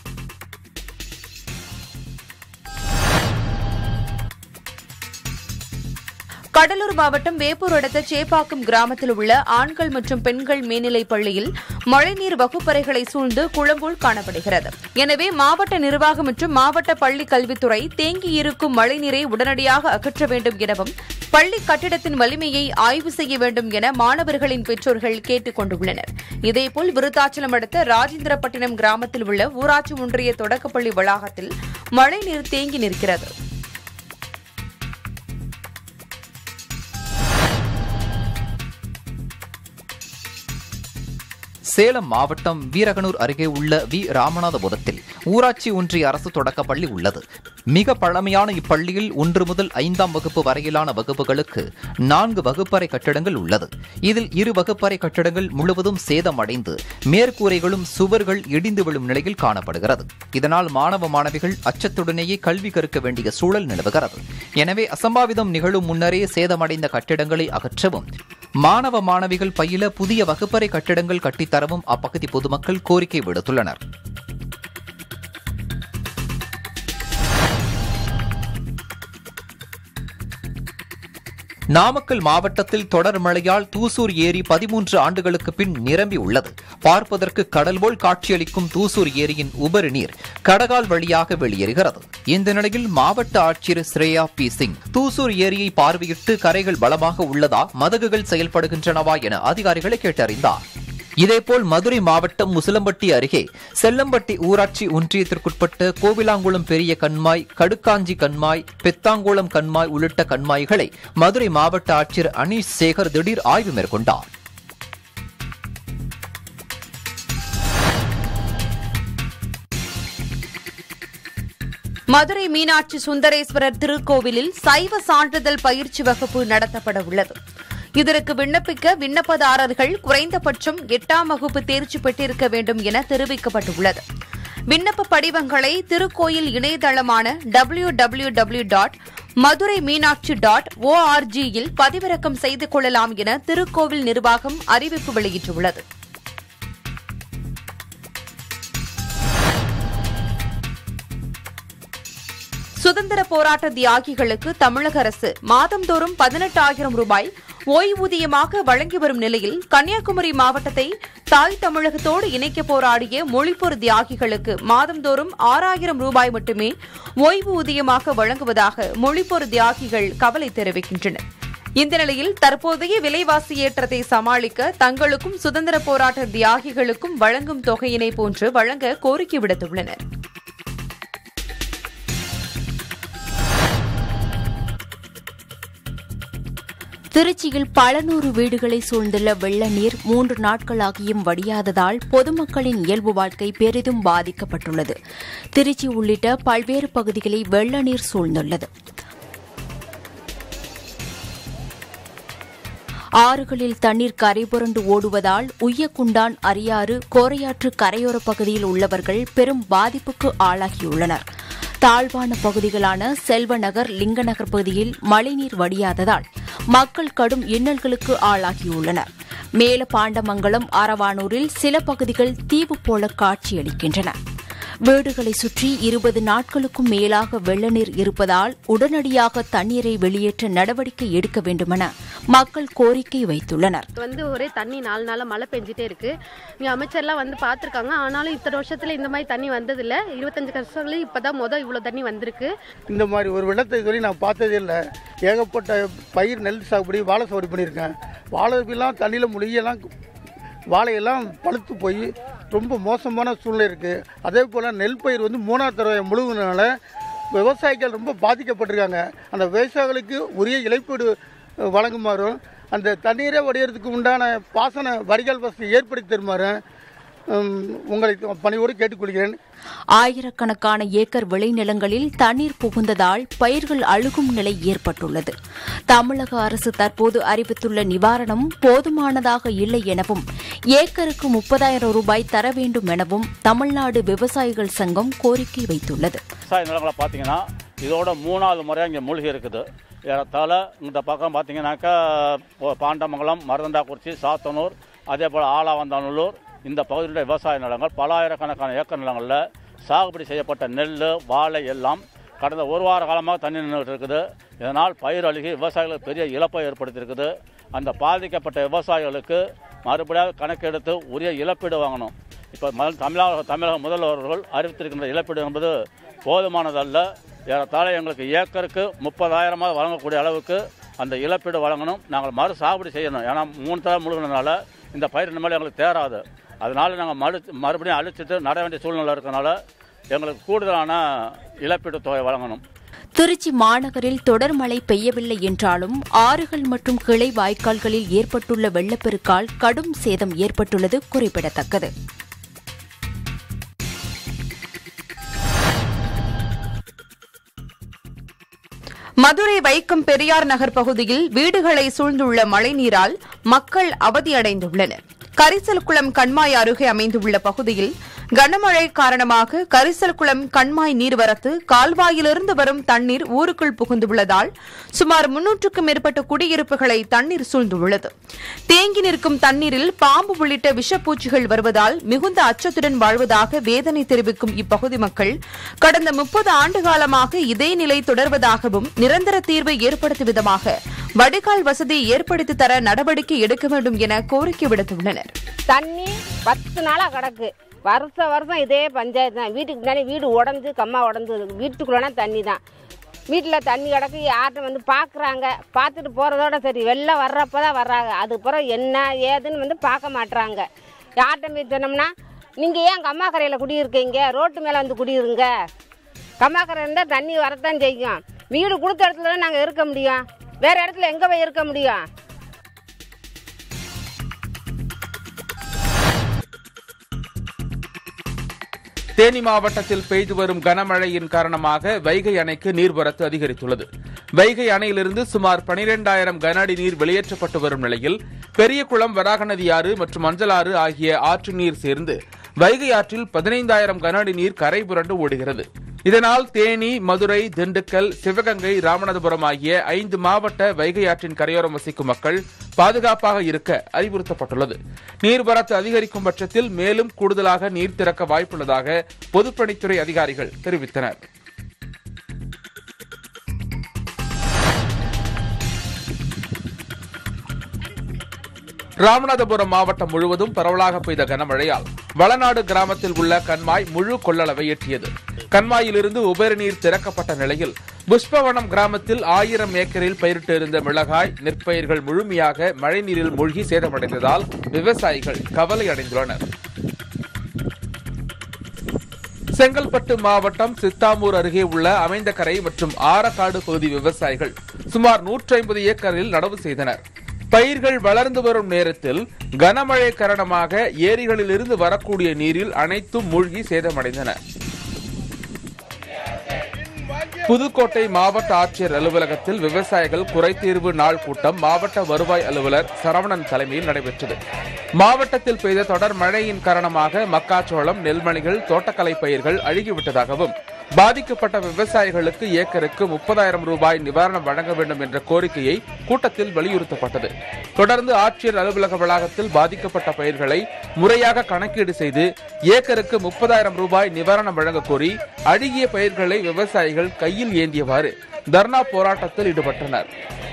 கடலூர் மாவட்டம் வேப்பூர் அடுத்த சேப்பாக்கம் கிராமத்தில் உள்ள ஆண்கள் மற்றும் பெண்கள் மேல்நிலைப் பள்ளியில் மழைநீர் வகுப்பறைகளை சூழ்ந்து குளம்புல் காணப்படுகிறது எனவே மாவட்ட நிர்வாகம் மற்றும் மாவட்ட பள்ளி கல்வித்துறை தேங்கி இருக்கும் மழைநீரை உடனடியாக அகற்ற வேண்டும் எனவும் பள்ளி கட்டிடத்தின் வலிமையை ஆய்வு செய்ய வேண்டும் என மாணவர்களின் பெற்றோர்கள் கேட்டுக் கொண்டுள்ளனர் இதேபோல் விருத்தாச்சலம் அடுத்த ராஜேந்திரப்பட்டினம் கிராமத்தில் உள்ள ஊராட்சி ஒன்றிய தொடக்கப்பள்ளி வளாகத்தில் மழைநீர் தேங்கி நிற்கிறது
சேலம் மாவட்டம் வீரகனூர் அருகே உள்ள வி ராமநாதபுரத்தில் ஊராட்சி ஒன்றிய அரசு தொடக்கப்பள்ளி உள்ளது மிக பழமையான இப்பள்ளியில் ஒன்று முதல் ஐந்தாம் வகுப்பு வரையிலான வகுப்புகளுக்கு நான்கு வகுப்பறை கட்டிடங்கள் உள்ளது இதில் இரு வகுப்பறை கட்டிடங்கள் முழுவதும் சேதமடைந்து மேற்கூரைகளும் சுவர்கள் இடிந்து விழும் நிலையில் காணப்படுகிறது இதனால் மாணவ மாணவிகள் அச்சத்துடனேயே கல்வி கற்க வேண்டிய சூழல் நிலவுகிறது எனவே அசம்பாவிதம் நிகழும் முன்னரே சேதமடைந்த கட்டிடங்களை அகற்றவும் மாணவ மாணவிகள் பயில புதிய வகுப்பறை கட்டிடங்கள் கட்டித்தரவும் அப்பகுதி பொதுமக்கள் கோரிக்கை விடுத்துள்ளனர் நாமக்கல் மாவட்டத்தில் தொடர் மழையால் தூசூர் ஏரி பதிமூன்று ஆண்டுகளுக்கு பின் நிரம்பி உள்ளது பார்ப்பதற்கு கடல் போல் காட்சியளிக்கும் தூசூர் ஏரியின் உபரி நீர் கடகால் வழியாக வெளியேறுகிறது இந்த நிலையில் மாவட்ட ஆட்சியர் ஸ்ரேயா பி சிங் தூசூர் ஏரியை பார்வையிட்டு கரைகள் பலமாக உள்ளதா மதகுகள் செயல்படுகின்றனவா என அதிகாரிகளை கேட்டறிந்தார் இதேபோல் மதுரை மாவட்டம் முசலம்பட்டி அருகே செல்லம்பட்டி ஊராட்சி ஒன்றியத்திற்குட்பட்ட கோவிலாங்குளம் பெரிய கண்மாய் கடுக்காஞ்சி கண்மாய் பெத்தாங்குளம் கண்மாய் உள்ளிட்ட கண்மாய்களை மதுரை மாவட்ட ஆட்சியர் அனீஷ் சேகர் திடீர் ஆய்வு மேற்கொண்டார்
மதுரை மீனாட்சி சுந்தரேஸ்வரர் திருக்கோவிலில் சைவ சான்றிதழ் பயிற்சி வகுப்பு நடத்தப்பட உள்ளது இதற்கு விண்ணப்பிக்க விண்ணப்பதாரர்கள் குறைந்தபட்சம் எட்டாம் வகுப்பு தேர்ச்சி பெற்றிருக்க வேண்டும் என தெரிவிக்கப்பட்டுள்ளது விண்ணப்ப படிவங்களை திருக்கோயில் இணையதளமான W W W dot Madurai Meenakshi dot ஓஆர்ஜியில் பதிவிறக்கம் செய்து கொள்ளலாம் என திருக்கோவில் நிர்வாகம் அறிவிப்பு வெளியிட்டுள்ளது சுதந்திர போராட்ட தியாகிகளுக்கு தமிழக அரசு மாதந்தோறும் பதினெட்டாயிரம் ரூபாய் ஓய்வூதியமாக வழங்கி வரும் நிலையில் கன்னியாகுமரி மாவட்டத்தை தாய் தமிழகத்தோடு இணைக்க போராடிய மொழிப்போர் தியாகிகளுக்கு மாதந்தோறும் ஆறாயிரம் ரூபாய் மட்டுமே ஓய்வூதியமாக வழங்குவதாக மொழிப்போர் தியாகிகள் கவலை தெரிவிக்கின்றனர் இந்த நிலையில் தற்போதைய விலைவாசி ஏற்றத்தை சமாளிக்க தங்களுக்கும் சுதந்திர போராட்ட தியாகிகளுக்கும் வழங்கும் தொகையினை போன்று வழங்க கோரிக்கை விடுத்துள்ளனர்
திருச்சியில் பல நூறு வீடுகளை சூழ்ந்துள்ள வெள்ள நீர் மூன்று நாட்களாகியும் வடியாததால் பொதுமக்களின் இயல்பு வாழ்க்கை பெரிதும் பாதிக்கப்பட்டுள்ளது திருச்சி உள்ளிட்ட பல்வேறு பகுதிகளில் வெள்ள நீர் சூழ்ந்துள்ளது ஆறுகளில் தண்ணீர் கரைபுரண்டு ஓடுவதால் உய்யக்குண்டான் அரியாறு கோரையாற்று கரையோர பகுதியில் உள்ளவர்கள் பெரும் பாதிப்புக்கு ஆளாகியுள்ளனர் தாழ்வான பகுதிகளான செல்வநகர் லிங்கநகர் பகுதியில் மழைநீர் வடியாததால் மக்கள் கடும் இன்னல்களுக்கு ஆளாகியுள்ளனர் மேல பாண்டமங்கலம் அரவானூரில் சில பகுதிகள் தீவு போல காட்சியளிக்கின்றன வீடுகளை சுற்றி இருபது நாட்களுக்கும் மேலாக வெள்ள நீர் இருப்பதால் உடனடியாக தண்ணீரை வெளியேற்ற நடவடிக்கை எடுக்க வேண்டுமென மக்கள் கோரிக்கை வைத்துள்ளனர்
வந்து ஒரே தண்ணி நாலு நாளா மழை பெஞ்சிட்டே இருக்கு இங்க அமைச்சர்லாம் வந்து பார்த்துருக்காங்க ஆனாலும் இத்தனை வருஷத்துல இந்த மாதிரி தண்ணி வந்ததில்ல இருபத்தஞ்சு வருஷத்துல இப்பதான் மொதல் இவ்வளவு தண்ணி வந்திருக்கு
இந்த மாதிரி ஒரு வெள்ளத்தை சொல்லி நான் பார்த்ததே இல்லை ஏகப்பட்ட பயிர் நெல் சாகுபடி வாழை சாகுபடி பண்ணியிருக்கேன் வாழைலாம் தண்ணியில் முழுகியெல்லாம் வாழையெல்லாம் பழுத்து போய் ரொம்ப மோசமான சூழ்நிலை இருக்குது அதே போல் நெல் பயிர் வந்து மூணாவது தடவை முழுகுனால விவசாயிகள் ரொம்ப பாதிக்கப்பட்டிருக்காங்க அந்த விவசாயிகளுக்கு உரிய இழப்பீடு அஹ், வழங்குமாறும் அந்த தண்ணீரை வடிகிறதுக்கு உண்டான பாசன வடிகால் வசதி ஏற்படுத்தி தருமாறும் உம், உங்களை பணியோடு கேட்டுக்கொள்கிறேன்
ஆயிரக்கணக்கான ஏக்கர் விளைநிலங்களில் தண்ணீர் புகுந்ததால் பயிர்கள் அழுகும் நிலை ஏற்பட்டுள்ளது தமிழக அரசு தற்போது அறிவித்துள்ள நிவாரணம் போதுமானதாக இல்லை எனவும் ஏக்கருக்கு முப்பதாயிரம் ரூபாய் தர வேண்டும் எனவும் தமிழ்நாடு விவசாயிகள் சங்கம் கோரிக்கை வைத்துள்ளது
விவசாய நிலங்களை பார்த்தீங்கன்னா இதோட மூணாவது முறையாக இங்கே மூழ்கி இருக்குது ஏறத்தாழ இந்த பக்கம் பார்த்தீங்கன்னாக்கா போ- பாண்டமங்கலம் மருதண்டாக்குறிச்சி சாத்தனூர் அதே போல் ஆலாவந்தானூர் இந்த பகுதியில் விவசாய நிலங்கள் பல ஆயிரக்கணக்கான ஏக்கர் நிலங்களில் சாகுபடி செய்யப்பட்ட நெல் வாழை எல்லாம் கடந்த ஒரு வார காலமாக தண்ணி நின்றுட்டு இருக்குது இதனால் பயிர் அழுகி விவசாயிகளுக்கு பெரிய இழப்பை ஏற்படுத்தியிருக்குது அந்த பாதிக்கப்பட்ட விவசாயிகளுக்கு மறுபடியும் கணக்கெடுத்து உரிய இழப்பீடு வாங்கணும் இப்போ ம- தமிழக தமிழக முதல்வர்கள் அறிவித்திருக்கின்ற இழப்பீடு என்பது போதுமானதல்ல ஏறத்தாழ எங்களுக்கு ஏக்கருக்கு முப்பதாயிரமாக வழங்கக்கூடிய அளவுக்கு அந்த இழப்பீடு வழங்கணும் நாங்கள் மறு சாகுபடி செய்யணும் ஏன்னா மூணு தடவை முழுகினதுனால இந்த பயிர் இனிமேல் எங்களுக்கு தேராது அதனால நாங்கள் மறு மறுபடியும் அழிச்சிட்டு நட வேண்டிய சூழ்நிலை இருக்கனால எங்களுக்கு கூடுதலான இழப்பீடு தொகை வழங்கணும்
திருச்சி மாநகரில் தொடர் மழை பெய்யவில்லை என்றாலும் ஆறுகள் மற்றும் கிளை வாய்க்கால்களில் ஏற்பட்டுள்ள வெள்ளப்பெருக்கால் கடும் சேதம் ஏற்பட்டுள்ளது குறிப்பிடத்தக்கது
மதுரை வைக்கம் பெரியார் நகர் பகுதியில் வீடுகளை சூழ்ந்துள்ள மழைநீரால் மக்கள் அவதியடைந்துள்ளனர் கரிசல்குளம் கண்மாய் அருகே அமைந்துள்ள பகுதியில் கனமழை காரணமாக கரிசல்குளம் கண்மாய் நீர்வரத்து கால்வாயிலிருந்து வரும் தண்ணீர் ஊருக்குள் புகுந்துள்ளதால் சுமார் முன்னூற்றுக்கும் மேற்பட்ட குடியிருப்புகளை தண்ணீர் சூழ்ந்துள்ளது தேங்கி நிற்கும் தண்ணீரில் பாம்பு உள்ளிட்ட விஷப்பூச்சிகள் வருவதால் மிகுந்த அச்சத்துடன் வாழ்வதாக வேதனை தெரிவிக்கும் இப்பகுதி மக்கள் கடந்த முப்பது ஆண்டு காலமாக இதே நிலை தொடர்வதாகவும் நிரந்தர தீர்வை ஏற்படுத்தும் விதமாக வடிகால் வசதி ஏற்படுத்தி தர நடவடிக்கை எடுக்க வேண்டும் என கோரிக்கை விடுத்துள்ளனர்
தண்ணி பத்து நாளாக கிடக்கு வருஷம் வருஷம் இதே பஞ்சாயத்து தான் வீட்டுக்கு முன்னாடி வீடு உடஞ்சு கம்மா உடஞ்சு வீட்டுக்குள்ளனா தண்ணி தான் வீட்டில் தண்ணி கிடக்கு யார்கிட்ட வந்து பார்க்குறாங்க பார்த்துட்டு போகிறதோட சரி வெளில வர்றப்ப தான் வர்றாங்க அதுக்கப்புறம் என்ன ஏதுன்னு வந்து பார்க்க மாட்றாங்க யார்கிட்ட போய் சொன்னோம்னா நீங்கள் ஏன் கம்மாக்கரையில் குடியிருக்கீங்க ரோட்டு மேலே வந்து குடியிருங்க கம்மாக்கரை இருந்தால் தண்ணி வரத்தான் செய்யும் வீடு கொடுத்த இடத்துல தான் நாங்கள் இருக்க முடியும் வேறு இடத்துல எங்கே போய் இருக்க முடியும்
தேனி மாவட்டத்தில் பெய்து வரும் கனமழையின் காரணமாக வைகை அணைக்கு நீர்வரத்து அதிகரித்துள்ளது வைகை அணையிலிருந்து சுமார் 12000 கன அடி நீர் வெளியேற்றப்பட்டு வரும் நிலையில் பெரியகுளம் வராக நதி ஆறு மற்றும் மஞ்சளாறு ஆகிய ஆற்று நீர் சேர்ந்து வைகை ஆற்றில் பதினைந்தாயிரம் கன அடி நீர் கரை புரண்டு ஓடுகிறது இதனால் தேனி மதுரை திண்டுக்கல் சிவகங்கை ராமநாதபுரம் ஆகிய ஐந்து மாவட்ட வைகை ஆற்றின் கரையோரம் வசிக்கும் மக்கள் பாதுகாப்பாக இருக்க அறிவுறுத்தப்பட்டுள்ளது நீர்வரத்து அதிகரிக்கும் பட்சத்தில் மேலும் கூடுதலாக நீர் திறக்க வாய்ப்புள்ளதாக பொதுப்பணித்துறை அதிகாரிகள் தெரிவித்தனர் ராமநாதபுரம் மாவட்டம் முழுவதும் பரவலாக பெய்த கனமழையால் வளநாடு கிராமத்தில் உள்ள கண்மாய் முழு கொள்ளளவை எட்டியது கண்மாயிலிருந்து உபரி நீர் திறக்கப்பட்ட நிலையில் புஷ்பவனம் கிராமத்தில் ஆயிரம் ஏக்கரில் பயிரிட்டிருந்த மிளகாய் நெற்பயிர்கள் முழுமையாக மழைநீரில் மூழ்கி சேதமடைந்ததால் விவசாயிகள் கவலை அடைந்துள்ளனர் செங்கல்பட்டு மாவட்டம் சித்தாமூர் அருகே உள்ள அமைந்தகரை மற்றும் ஆரக்காடு பகுதி விவசாயிகள் சுமார் 150 ஏக்கரில் நடவு செய்தனர் பயிர்கள் வளர்ந்து வரும் நேரத்தில் கனமழை காரணமாக ஏரிகளிலிருந்து வரக்கூடிய நீரில் அனைத்தும் மூழ்கி சேதமடைந்தன புதுக்கோட்டை மாவட்ட ஆட்சியர் அலுவலகத்தில் விவசாயிகள் குறைதீர்வு நாள் கூட்டம் மாவட்ட வருவாய் அலுவலர் சரவணன் தலைமையில் நடைபெற்றது மாவட்டத்தில் பெய்த தொடர் மழையின் காரணமாக மக்காச்சோளம் நெல்மணிகள் தோட்டக்கலை பயிர்கள் அழுகிவிட்டதாகவும் பாதிக்கப்பட்ட விவசாயிகளுக்கு ஏக்கருக்கு முப்பதாயிரம் ரூபாய் நிவாரணம் வழங்க வேண்டும் என்ற கோரிக்கையை கூட்டத்தில் வலியுறுத்தப்பட்டது தொடர்ந்து ஆட்சியர் அலுவலக வளாகத்தில் பாதிக்கப்பட்ட பயிர்களை முறையாக கணக்கீடு செய்து ஏக்கருக்கு முப்பதாயிரம் ரூபாய் நிவாரணம் வழங்க கோரி அழுகிய பயிர்களை விவசாயிகள் கையில் ஏந்தியவாறு தர்ணா போராட்டத்தில் ஈடுபட்டனர்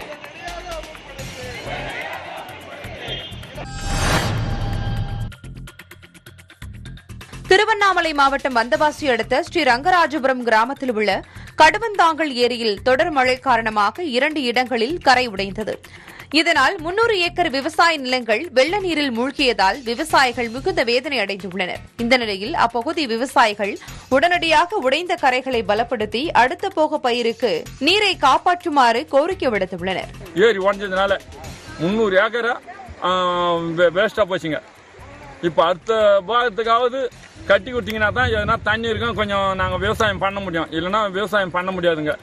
திருவண்ணாமலை மாவட்டம் வந்தவாசி அடுத்த ஸ்ரீ ரங்கராஜபுரம் கிராமத்தில் உள்ள கடுவந்தாங்கல் ஏரியில் தொடர் மழை காரணமாக இரண்டு இடங்களில் கரை உடைந்தது இதனால் முன்னூறு ஏக்கர் விவசாய நிலங்கள் வெள்ள நீரில் மூழ்கியதால் விவசாயிகள் மிகுந்த வேதனை அடைந்துள்ளனர் இந்த நிலையில் அப்பகுதி விவசாயிகள் உடனடியாக உடைந்த கரைகளை பலப்படுத்தி அடுத்த போக பயிருக்கு நீரை காப்பாற்றுமாறு கோரிக்கை விடுத்துள்ளனர்
ஏரி உடஞ்சதுனால முந்நூறு ஏக்கரை வேஸ்ட்டாக போச்சுங்க இப்போ அடுத்த பாகத்துக்காவது கட்டி விட்டீங்கன்னா தான் எதனா தண்ணி இருக்கும் கொஞ்சம் நாங்கள் விவசாயம் பண்ண முடியும் இல்லைன்னா விவசாயம் பண்ண முடியாதுங்க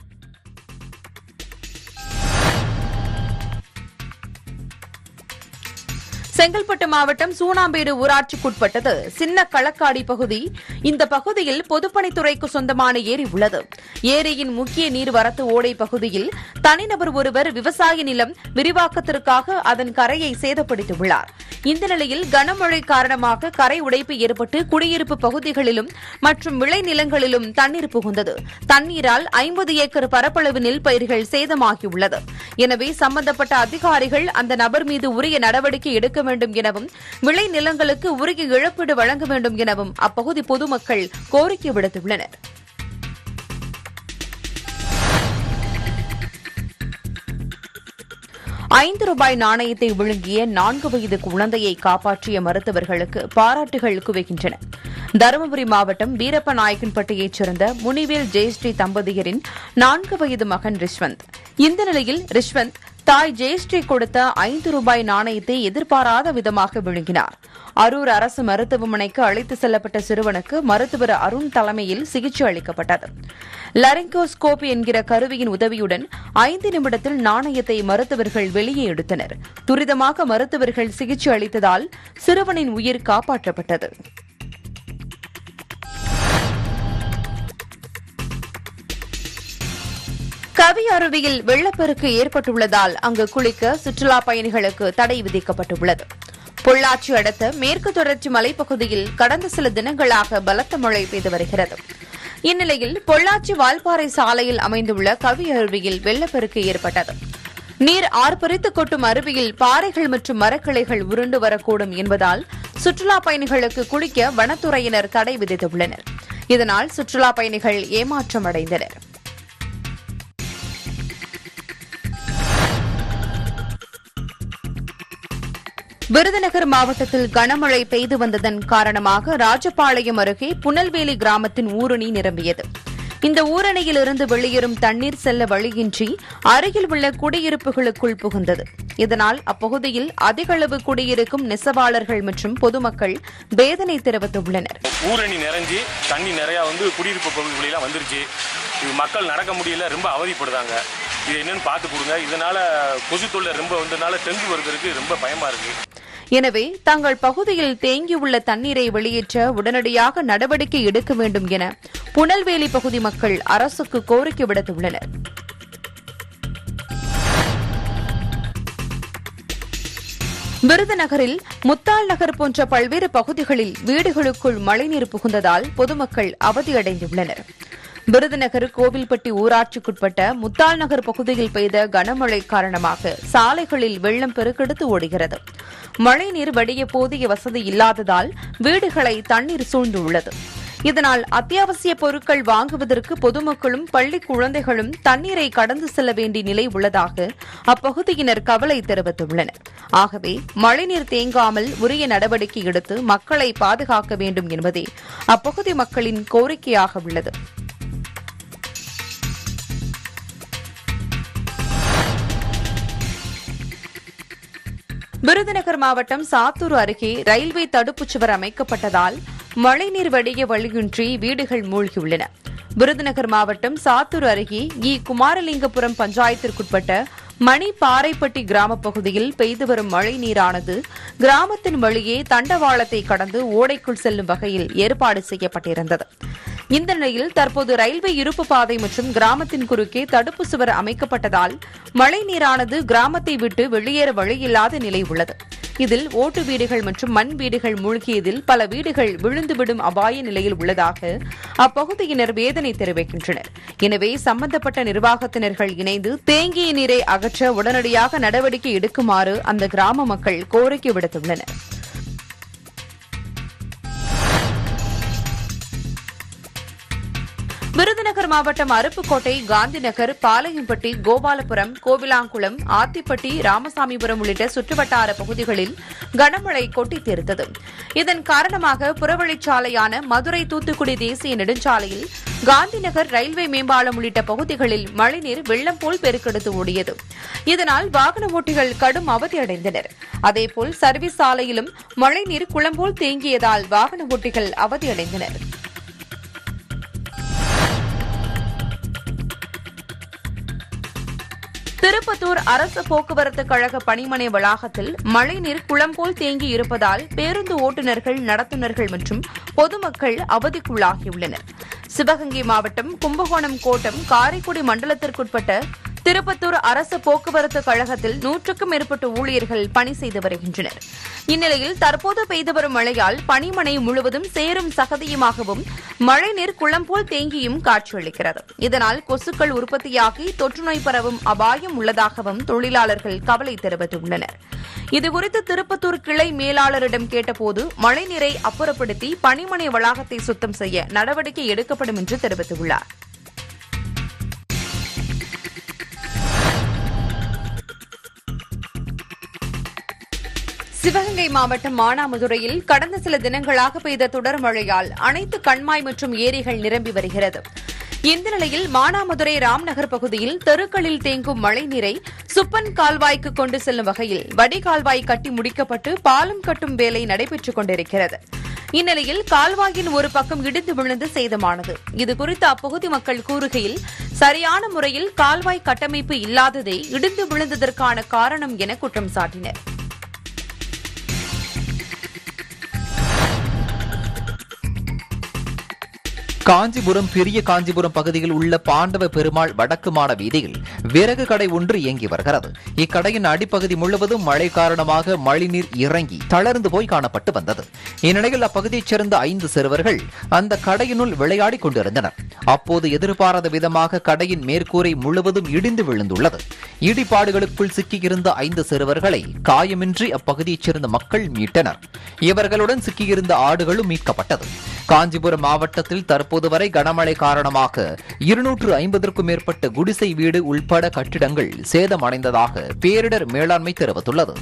செங்கல்பட்டு மாவட்டம் சூனாம்பேடு ஊராட்சிக்குட்பட்டது சின்ன களக்காடி பகுதி இந்த பகுதியில் பொதுப்பணித்துறைக்கு சொந்தமான ஏரி உள்ளது ஏரியின் முக்கிய நீர்வரத்து ஓடை பகுதியில் தனிநபர் ஒருவர் விவசாய நிலம் விரிவாக்கத்திற்காக அதன் கரையை சேதப்படுத்தியுள்ளார் இந்த நிலையில் கனமழை காரணமாக கரை உடைப்பு ஏற்பட்டு குடியிருப்பு பகுதிகளிலும் மற்றும் விளைநிலங்களிலும் தண்ணீர் புகுந்தது தண்ணீரால் ஐம்பது ஏக்கர் பரப்பளவு நெல் பயிர்கள் சேதமாகியுள்ளது எனவே சம்பந்தப்பட்ட அதிகாரிகள் அந்த நபர் மீது உரிய நடவடிக்கை எடுக்க வேண்டும் எனவும் விளை நிலங்களுக்கு உரிய இழப்பீடு வழங்க வேண்டும் எனவும் அப்பகுதி பொதுமக்கள் கோரிக்கை விடுத்துள்ளனர் ஐந்து ரூபாய் நாணயத்தை விழுங்கிய நான்கு வயது குழந்தையை காப்பாற்றிய மருத்துவர்களுக்கு பாராட்டுகள் குவிக்கின்றன தருமபுரி மாவட்டம் வீரப்ப நாயக்கன்பட்டியைச் சேர்ந்த முனிவேல் ஜெயஸ்ரீ தம்பதியரின் நான்கு வயது மகன் ரிஷ்வந்த் இந்த நிலையில் ரிஷ்வந்த் தாய் ஜெயஸ்ரீ கொடுத்த ஐந்து ரூபாய் நாணயத்தை எதிர்பாராத விதமாக விழுங்கினார் அரூர் அரசு மருத்துவமனைக்கு அழைத்து செல்லப்பட்ட சிறுவனுக்கு மருத்துவர் அருண் தலைமையில் சிகிச்சை அளிக்கப்பட்டது லரிங்கோஸ்கோப் என்கிற கருவியின் உதவியுடன் ஐந்து நிமிடத்தில் நாணயத்தை மருத்துவர்கள் வெளியே எடுத்தனர் துரிதமாக மருத்துவர்கள் சிகிச்சை அளித்ததால் சிறுவனின் உயிர் காப்பாற்றப்பட்டது கவி அருவியில் வெள்ளப்பெருக்கு ஏற்பட்டுள்ளதால் அங்கு குளிக்க சுற்றுலா பயணிகளுக்கு தடை விதிக்கப்பட்டுள்ளது பொள்ளாச்சி அடுத்த மேற்கு தொடர்ச்சி மலைப்பகுதியில் கடந்த சில தினங்களாக பலத்த மழை பெய்து வருகிறது இந்நிலையில் பொள்ளாச்சி வால்பாறை சாலையில் அமைந்துள்ள கவி அருவியில் வெள்ளப்பெருக்கு ஏற்பட்டது நீர் ஆர்ப்பரித்து கொட்டும் அருவியில் பாறைகள் மற்றும் மரக்கிளைகள் உருண்டு வரக்கூடும் என்பதால் சுற்றுலா பயணிகளுக்கு குளிக்க வனத்துறையினர் தடை விதித்துள்ளனர் இதனால் சுற்றுலா பயணிகள் ஏமாற்றம் அடைந்தனர் விருதுநகர் மாவட்டத்தில் கனமழை பெய்து வந்ததன் காரணமாக ராஜபாளையம் அருகே புனல்வேலி கிராமத்தின் ஊரணி நிரம்பியது இந்த ஊரணியிலிருந்து வெளியேறும் தண்ணீர் செல்ல வழியின்றி அருகில் உள்ள குடியிருப்புகளுக்குள் புகுந்தது இதனால் அப்பகுதியில் அதிக அளவு குடியிருக்கும் நெசவாளர்கள் மற்றும் பொதுமக்கள் வேதனை தெரிவித்துள்ளனர்
ஊரணி நிறைஞ்சு தண்ணி நிறையா வந்து குடியிருப்பு பகுதிகளெல்லாம் வந்துருச்சு இது மக்கள் நடக்க முடியல ரொம்ப அவதிப்படுதாங்க இது என்னன்னு பார்த்து கொடுங்க இதனால கொசு தொல்லை ரொம்ப வந்ததுனால டெங்கு வருவதற்கு ரொம்ப பயமா இருக்கு
எனவே தங்கள் பகுதியில் தேங்கியுள்ள தண்ணீரை வெளியேற்ற உடனடியாக நடவடிக்கை எடுக்க வேண்டும் என புனல்வேலி பகுதி மக்கள் அரசுக்கு கோரிக்கை விடுத்துள்ளனர் விருதுநகரில் முத்தாள் நகர் போன்ற பல்வேறு பகுதிகளில் வீடுகளுக்குள் மழைநீர் புகுந்ததால் பொதுமக்கள் அவதியடைந்துள்ளனர் விருதுநகர் கோவில்பட்டி ஊராட்சிக்குட்பட்ட முத்தாள் நகர் பகுதியில் பெய்த கனமழை காரணமாக சாலைகளில் வெள்ளம் பெருக்கெடுத்து ஓடுகிறது மழைநீர் வடிய போதிய வசதி இல்லாததால் வீடுகளை தண்ணீர் சூழ்ந்துள்ளது இதனால் அத்தியாவசிய பொருட்கள் வாங்குவதற்கு பொதுமக்களும் பள்ளி குழந்தைகளும் தண்ணீரை கடந்து செல்ல வேண்டிய நிலை உள்ளதாக அப்பகுதியினர் கவலை தெரிவித்துள்ளனர் ஆகவே மழைநீர் தேங்காமல் உரிய நடவடிக்கை எடுத்து மக்களை பாதுகாக்க வேண்டும் என்பதே அப்பகுதி மக்களின் கோரிக்கையாக உள்ளது விருதுநகர் மாவட்டம் சாத்தூர் அருகே ரயில்வே தடுப்புச் சுவர் அமைக்கப்பட்டதால் மழைநீர் வடிய வழியின்றி வீடுகள் மூழ்கியுள்ளன விருதுநகர் மாவட்டம் சாத்தூர் அருகே இ குமாரலிங்கபுரம் பஞ்சாயத்திற்குட்பட்ட மணி பாறைப்பட்டி கிராமப் பகுதியில் பெய்து வரும் மழை நீரானது கிராமத்தின் வழியே தண்டவாளத்தை கடந்து ஓடைக்குள் செல்லும் வகையில் ஏற்பாடு செய்யப்பட்டிருந்தது இந்த நிலையில் தற்போது ரயில்வே இருப்பு பாதை மற்றும் கிராமத்தின் குறுக்கே தடுப்பு சுவர் அமைக்கப்பட்டதால் மழை நீரானது கிராமத்தை விட்டு வெளியேற வழியில்லாத நிலை உள்ளது இதில் ஓட்டு வீடுகள் மற்றும் மண் வீடுகள் மூழ்கியதில் பல வீடுகள் விழுந்துவிடும் அபாய நிலையில் உள்ளதாக அப்பகுதியினர் வேதனை தெரிவிக்கின்றனர் எனவே சம்பந்தப்பட்ட நிர்வாகத்தினர்கள் இணைந்து தேங்கிய நீரை அகற்ற உடனடியாக நடவடிக்கை எடுக்குமாறு அந்த கிராம மக்கள் கோரிக்கை விடுத்துள்ளனர் விருதுநகர் மாவட்டம் அருப்புக்கோட்டை காந்திநகர் பாளையம்பட்டி கோபாலபுரம் கோவிலாங்குளம் ஆத்திப்பட்டி ராமசாமிபுரம் உள்ளிட்ட சுற்றுவட்டார பகுதிகளில் கனமழை கொட்டி தீர்த்தது இதன் காரணமாக புறவழிச்சாலையான மதுரை தூத்துக்குடி தேசிய நெடுஞ்சாலையில் காந்திநகர் ரயில்வே மேம்பாலம் உள்ளிட்ட பகுதிகளில் மழைநீர் வெள்ளம் போல் பெருக்கெடுத்து ஓடியது இதனால் வாகன ஓட்டிகள் கடும் அவதியடைந்தனர் அதேபோல் சர்வீஸ் சாலையிலும் மழைநீர் குளம்போல் தேங்கியதால் வாகன ஓட்டிகள் அவதியடைந்தனர் திருப்பத்தூர் அரசு போக்குவரத்து கழக பணிமனை வளாகத்தில் மழைநீர் குளம்போல் தேங்கி இருப்பதால் பேருந்து ஓட்டுநர்கள் நடத்துனர்கள் மற்றும் பொதுமக்கள் அவதிக்குள்ளாகியுள்ளனர் சிவகங்கை மாவட்டம் கும்பகோணம் கோட்டம் காரைக்குடி மண்டலத்திற்குட்பட்ட திருப்பத்தூர் அரசு போக்குவரத்து கழகத்தில் நூற்றுக்கும் மேற்பட்ட ஊழியர்கள் பணி செய்து வருகின்றனர் இந்நிலையில் தற்போது பெய்து வரும் மழையால் பணிமனை முழுவதும் சேரும் சகதியுமாகவும் மழைநீர் குளம் போல் தேங்கியும் காட்சியளிக்கிறது இதனால் கொசுக்கள் உற்பத்தியாகி தொற்றுநோய் பரவும் அபாயம் உள்ளதாகவும் தொழிலாளர்கள் கவலை தெரிவித்துள்ளனர் இதுகுறித்து திருப்பத்தூர் கிளை மேலாளரிடம் கேட்டபோது மழைநீரை அப்புறப்படுத்தி பணிமனை வளாகத்தை சுத்தம் செய்ய நடவடிக்கை எடுக்கப்படும் என்று தெரிவித்துள்ளார் சிவகங்கை மாவட்டம் மானாமதுரையில் கடந்த சில தினங்களாக பெய்த தொடர் மழையால் அனைத்து கண்மாய் மற்றும் ஏரிகள் நிரம்பி வருகிறது இந்த நிலையில் மானாமதுரை ராம்நகர் பகுதியில் தெருக்களில் தேங்கும் மழைநீரை சுப்பன் கால்வாய்க்கு கொண்டு செல்லும் வகையில் வடிகால்வாய் கட்டி முடிக்கப்பட்டு பாலம் கட்டும் வேலை நடைபெற்றுக் கொண்டிருக்கிறது இந்நிலையில் கால்வாயின் ஒரு பக்கம் இடிந்து விழுந்து சேதமானது இதுகுறித்து அப்பகுதி மக்கள் கூறுகையில் சரியான முறையில் கால்வாய் கட்டமைப்பு இல்லாததே இடிந்து விழுந்ததற்கான காரணம் என குற்றம் சாட்டினர்
காஞ்சிபுரம் பெரிய காஞ்சிபுரம் பகுதியில் உள்ள பாண்டவ பெருமாள் வடக்கு மாட வீதியில் விறகு கடை ஒன்று இயங்கி வருகிறது இக்கடையின் அடிப்பகுதி முழுவதும் மழை காரணமாக மழைநீர் இறங்கி தளர்ந்து போய் காணப்பட்டு வந்தது இந்நிலையில் அப்பகுதியைச் சேர்ந்த ஐந்து சிறுவர்கள் அந்த கடையினுள் விளையாடிக் கொண்டிருந்தனர் அப்போது எதிர்பாராத விதமாக கடையின் மேற்கூரை முழுவதும் இடிந்து விழுந்துள்ளது இடிபாடுகளுக்குள் சிக்கியிருந்த ஐந்து சிறுவர்களை காயமின்றி அப்பகுதியைச் சேர்ந்த மக்கள் மீட்டனர் இவர்களுடன் சிக்கியிருந்த ஆடுகளும் மீட்கப்பட்டது காஞ்சிபுரம் மாவட்டத்தில் தற்போது வரை கனமழை காரணமாக இருநூற்று ஐம்பதற்கும் மேற்பட்ட குடிசை வீடு உள்பட கட்டிடங்கள் சேதமடைந்ததாக பேரிடர் மேலாண்மை தெரிவித்துள்ளது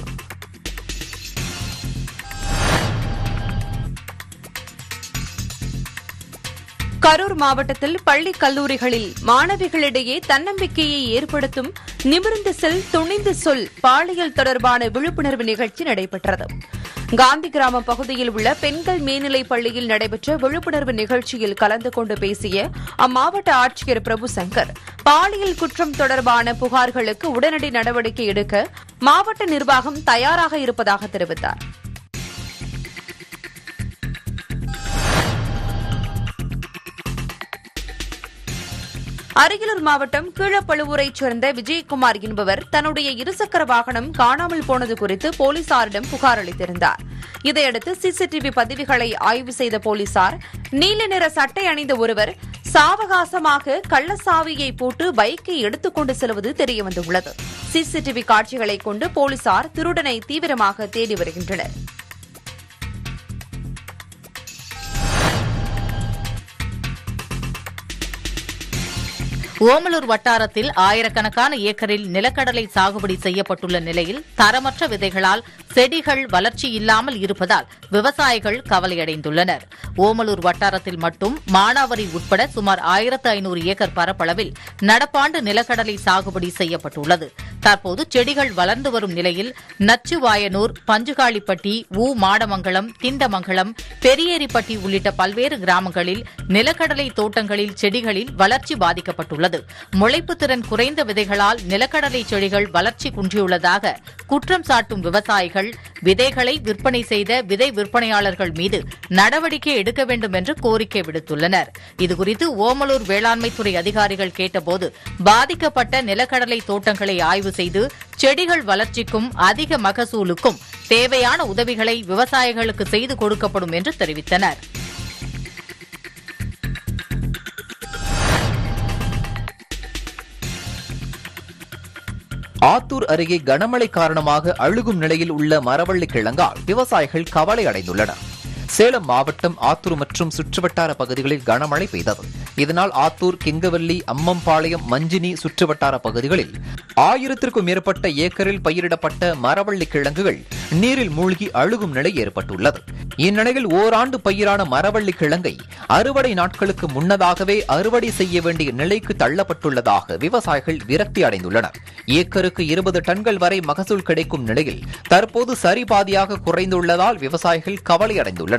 கரூர் மாவட்டத்தில் பள்ளி கல்லூரிகளில் மாணவிகளிடையே தன்னம்பிக்கையை ஏற்படுத்தும் நிமிர்ந்து செல் துணிந்து சொல் பாலியல் தொடர்பான விழிப்புணர்வு நிகழ்ச்சி நடைபெற்றது காந்தி கிராமம் பகுதியில் உள்ள பெண்கள் மேல்நிலைப் பள்ளியில் நடைபெற்ற விழிப்புணர்வு நிகழ்ச்சியில் கலந்து கொண்டு பேசிய அம்மாவட்ட ஆட்சியர் பிரபு சங்கர் பாலியல் குற்றம் தொடர்பான புகார்களுக்கு உடனடி நடவடிக்கை எடுக்க மாவட்ட நிர்வாகம் தயாராக இருப்பதாக தெரிவித்தார் அரியலூர் மாவட்டம் கீழப்பழுவூரைச் சேர்ந்த விஜயகுமார் என்பவர் தன்னுடைய இருசக்கர வாகனம் காணாமல் போனது குறித்து போலீசாரிடம் புகார் அளித்திருந்தார் இதையடுத்து சிசிடிவி பதிவுகளை ஆய்வு செய்த போலீசார் நீல நிற சட்டை அணிந்த ஒருவர் சாவகாசமாக கள்ளசாவியை போட்டு பைக்கை எடுத்துக் கொண்டு செல்வது தெரியவந்துள்ளது சிசிடிவி காட்சிகளை கொண்டு போலீசார் திருடனை தீவிரமாக தேடி வருகின்றனர்
ஓமலூர் வட்டாரத்தில் ஆயிரக்கணக்கான ஏக்கரில் நிலக்கடலை சாகுபடி செய்யப்பட்டுள்ள நிலையில் தரமற்ற விதைகளால் செடிகள் வளர்ச்சி இல்லாமல் இருப்பதால் விவசாயிகள் கவலையடைந்துள்ளனர் ஓமலூர் வட்டாரத்தில் மட்டும் மானாவரி உட்பட சுமார் ஆயிரத்து ஐநூறு ஏக்கர் பரப்பளவில் நடப்பாண்டு நிலக்கடலை சாகுபடி செய்யப்பட்டுள்ளது தற்போது செடிகள் வளர்ந்து வரும் நிலையில் நச்சுவாயனூர் பஞ்சுகாளிப்பட்டி ஊ மாடமங்கலம் திண்டமங்கலம் பெரியேரிப்பட்டி உள்ளிட்ட பல்வேறு கிராமங்களில் நிலக்கடலை தோட்டங்களில் செடிகளில் வளர்ச்சி பாதிக்கப்பட்டுள்ளது காணப்படுவது முளைப்பு திறன் குறைந்த விதைகளால் நிலக்கடலை செடிகள் வளர்ச்சி குன்றியுள்ளதாக குற்றம் சாட்டும் விவசாயிகள் விதைகளை விற்பனை செய்த விதை விற்பனையாளர்கள் மீது நடவடிக்கை எடுக்க வேண்டும் என்று கோரிக்கை விடுத்துள்ளனர் இதுகுறித்து ஓமலூர் வேளாண்மைத்துறை அதிகாரிகள் கேட்டபோது பாதிக்கப்பட்ட நிலக்கடலை தோட்டங்களை ஆய்வு செய்து செடிகள் வளர்ச்சிக்கும் அதிக மகசூலுக்கும் தேவையான உதவிகளை விவசாயிகளுக்கு செய்து கொடுக்கப்படும் என்று தெரிவித்தனர்
ஆத்தூர் அருகே கனமழை காரணமாக அழுகும் நிலையில் உள்ள மரவள்ளி கிழங்கால் விவசாயிகள் கவலை அடைந்துள்ளனர் சேலம் மாவட்டம் ஆத்தூர் மற்றும் சுற்றுவட்டார பகுதிகளில் கனமழை பெய்தது இதனால் ஆத்தூர் கிங்கவல்லி அம்மம்பாளையம் மஞ்சினி சுற்றுவட்டார பகுதிகளில் ஆயிரத்திற்கும் மேற்பட்ட ஏக்கரில் பயிரிடப்பட்ட மரவள்ளி கிழங்குகள் நீரில் மூழ்கி அழுகும் நிலை ஏற்பட்டுள்ளது இந்நிலையில் ஓராண்டு பயிரான மரவள்ளி கிழங்கை அறுவடை நாட்களுக்கு முன்னதாகவே அறுவடை செய்ய வேண்டிய நிலைக்கு தள்ளப்பட்டுள்ளதாக விவசாயிகள் விரக்தி அடைந்துள்ளனர் ஏக்கருக்கு இருபது டன்கள் வரை மகசூல் கிடைக்கும் நிலையில் தற்போது சரிபாதியாக குறைந்துள்ளதால் விவசாயிகள் கவலை அடைந்துள்ளனர்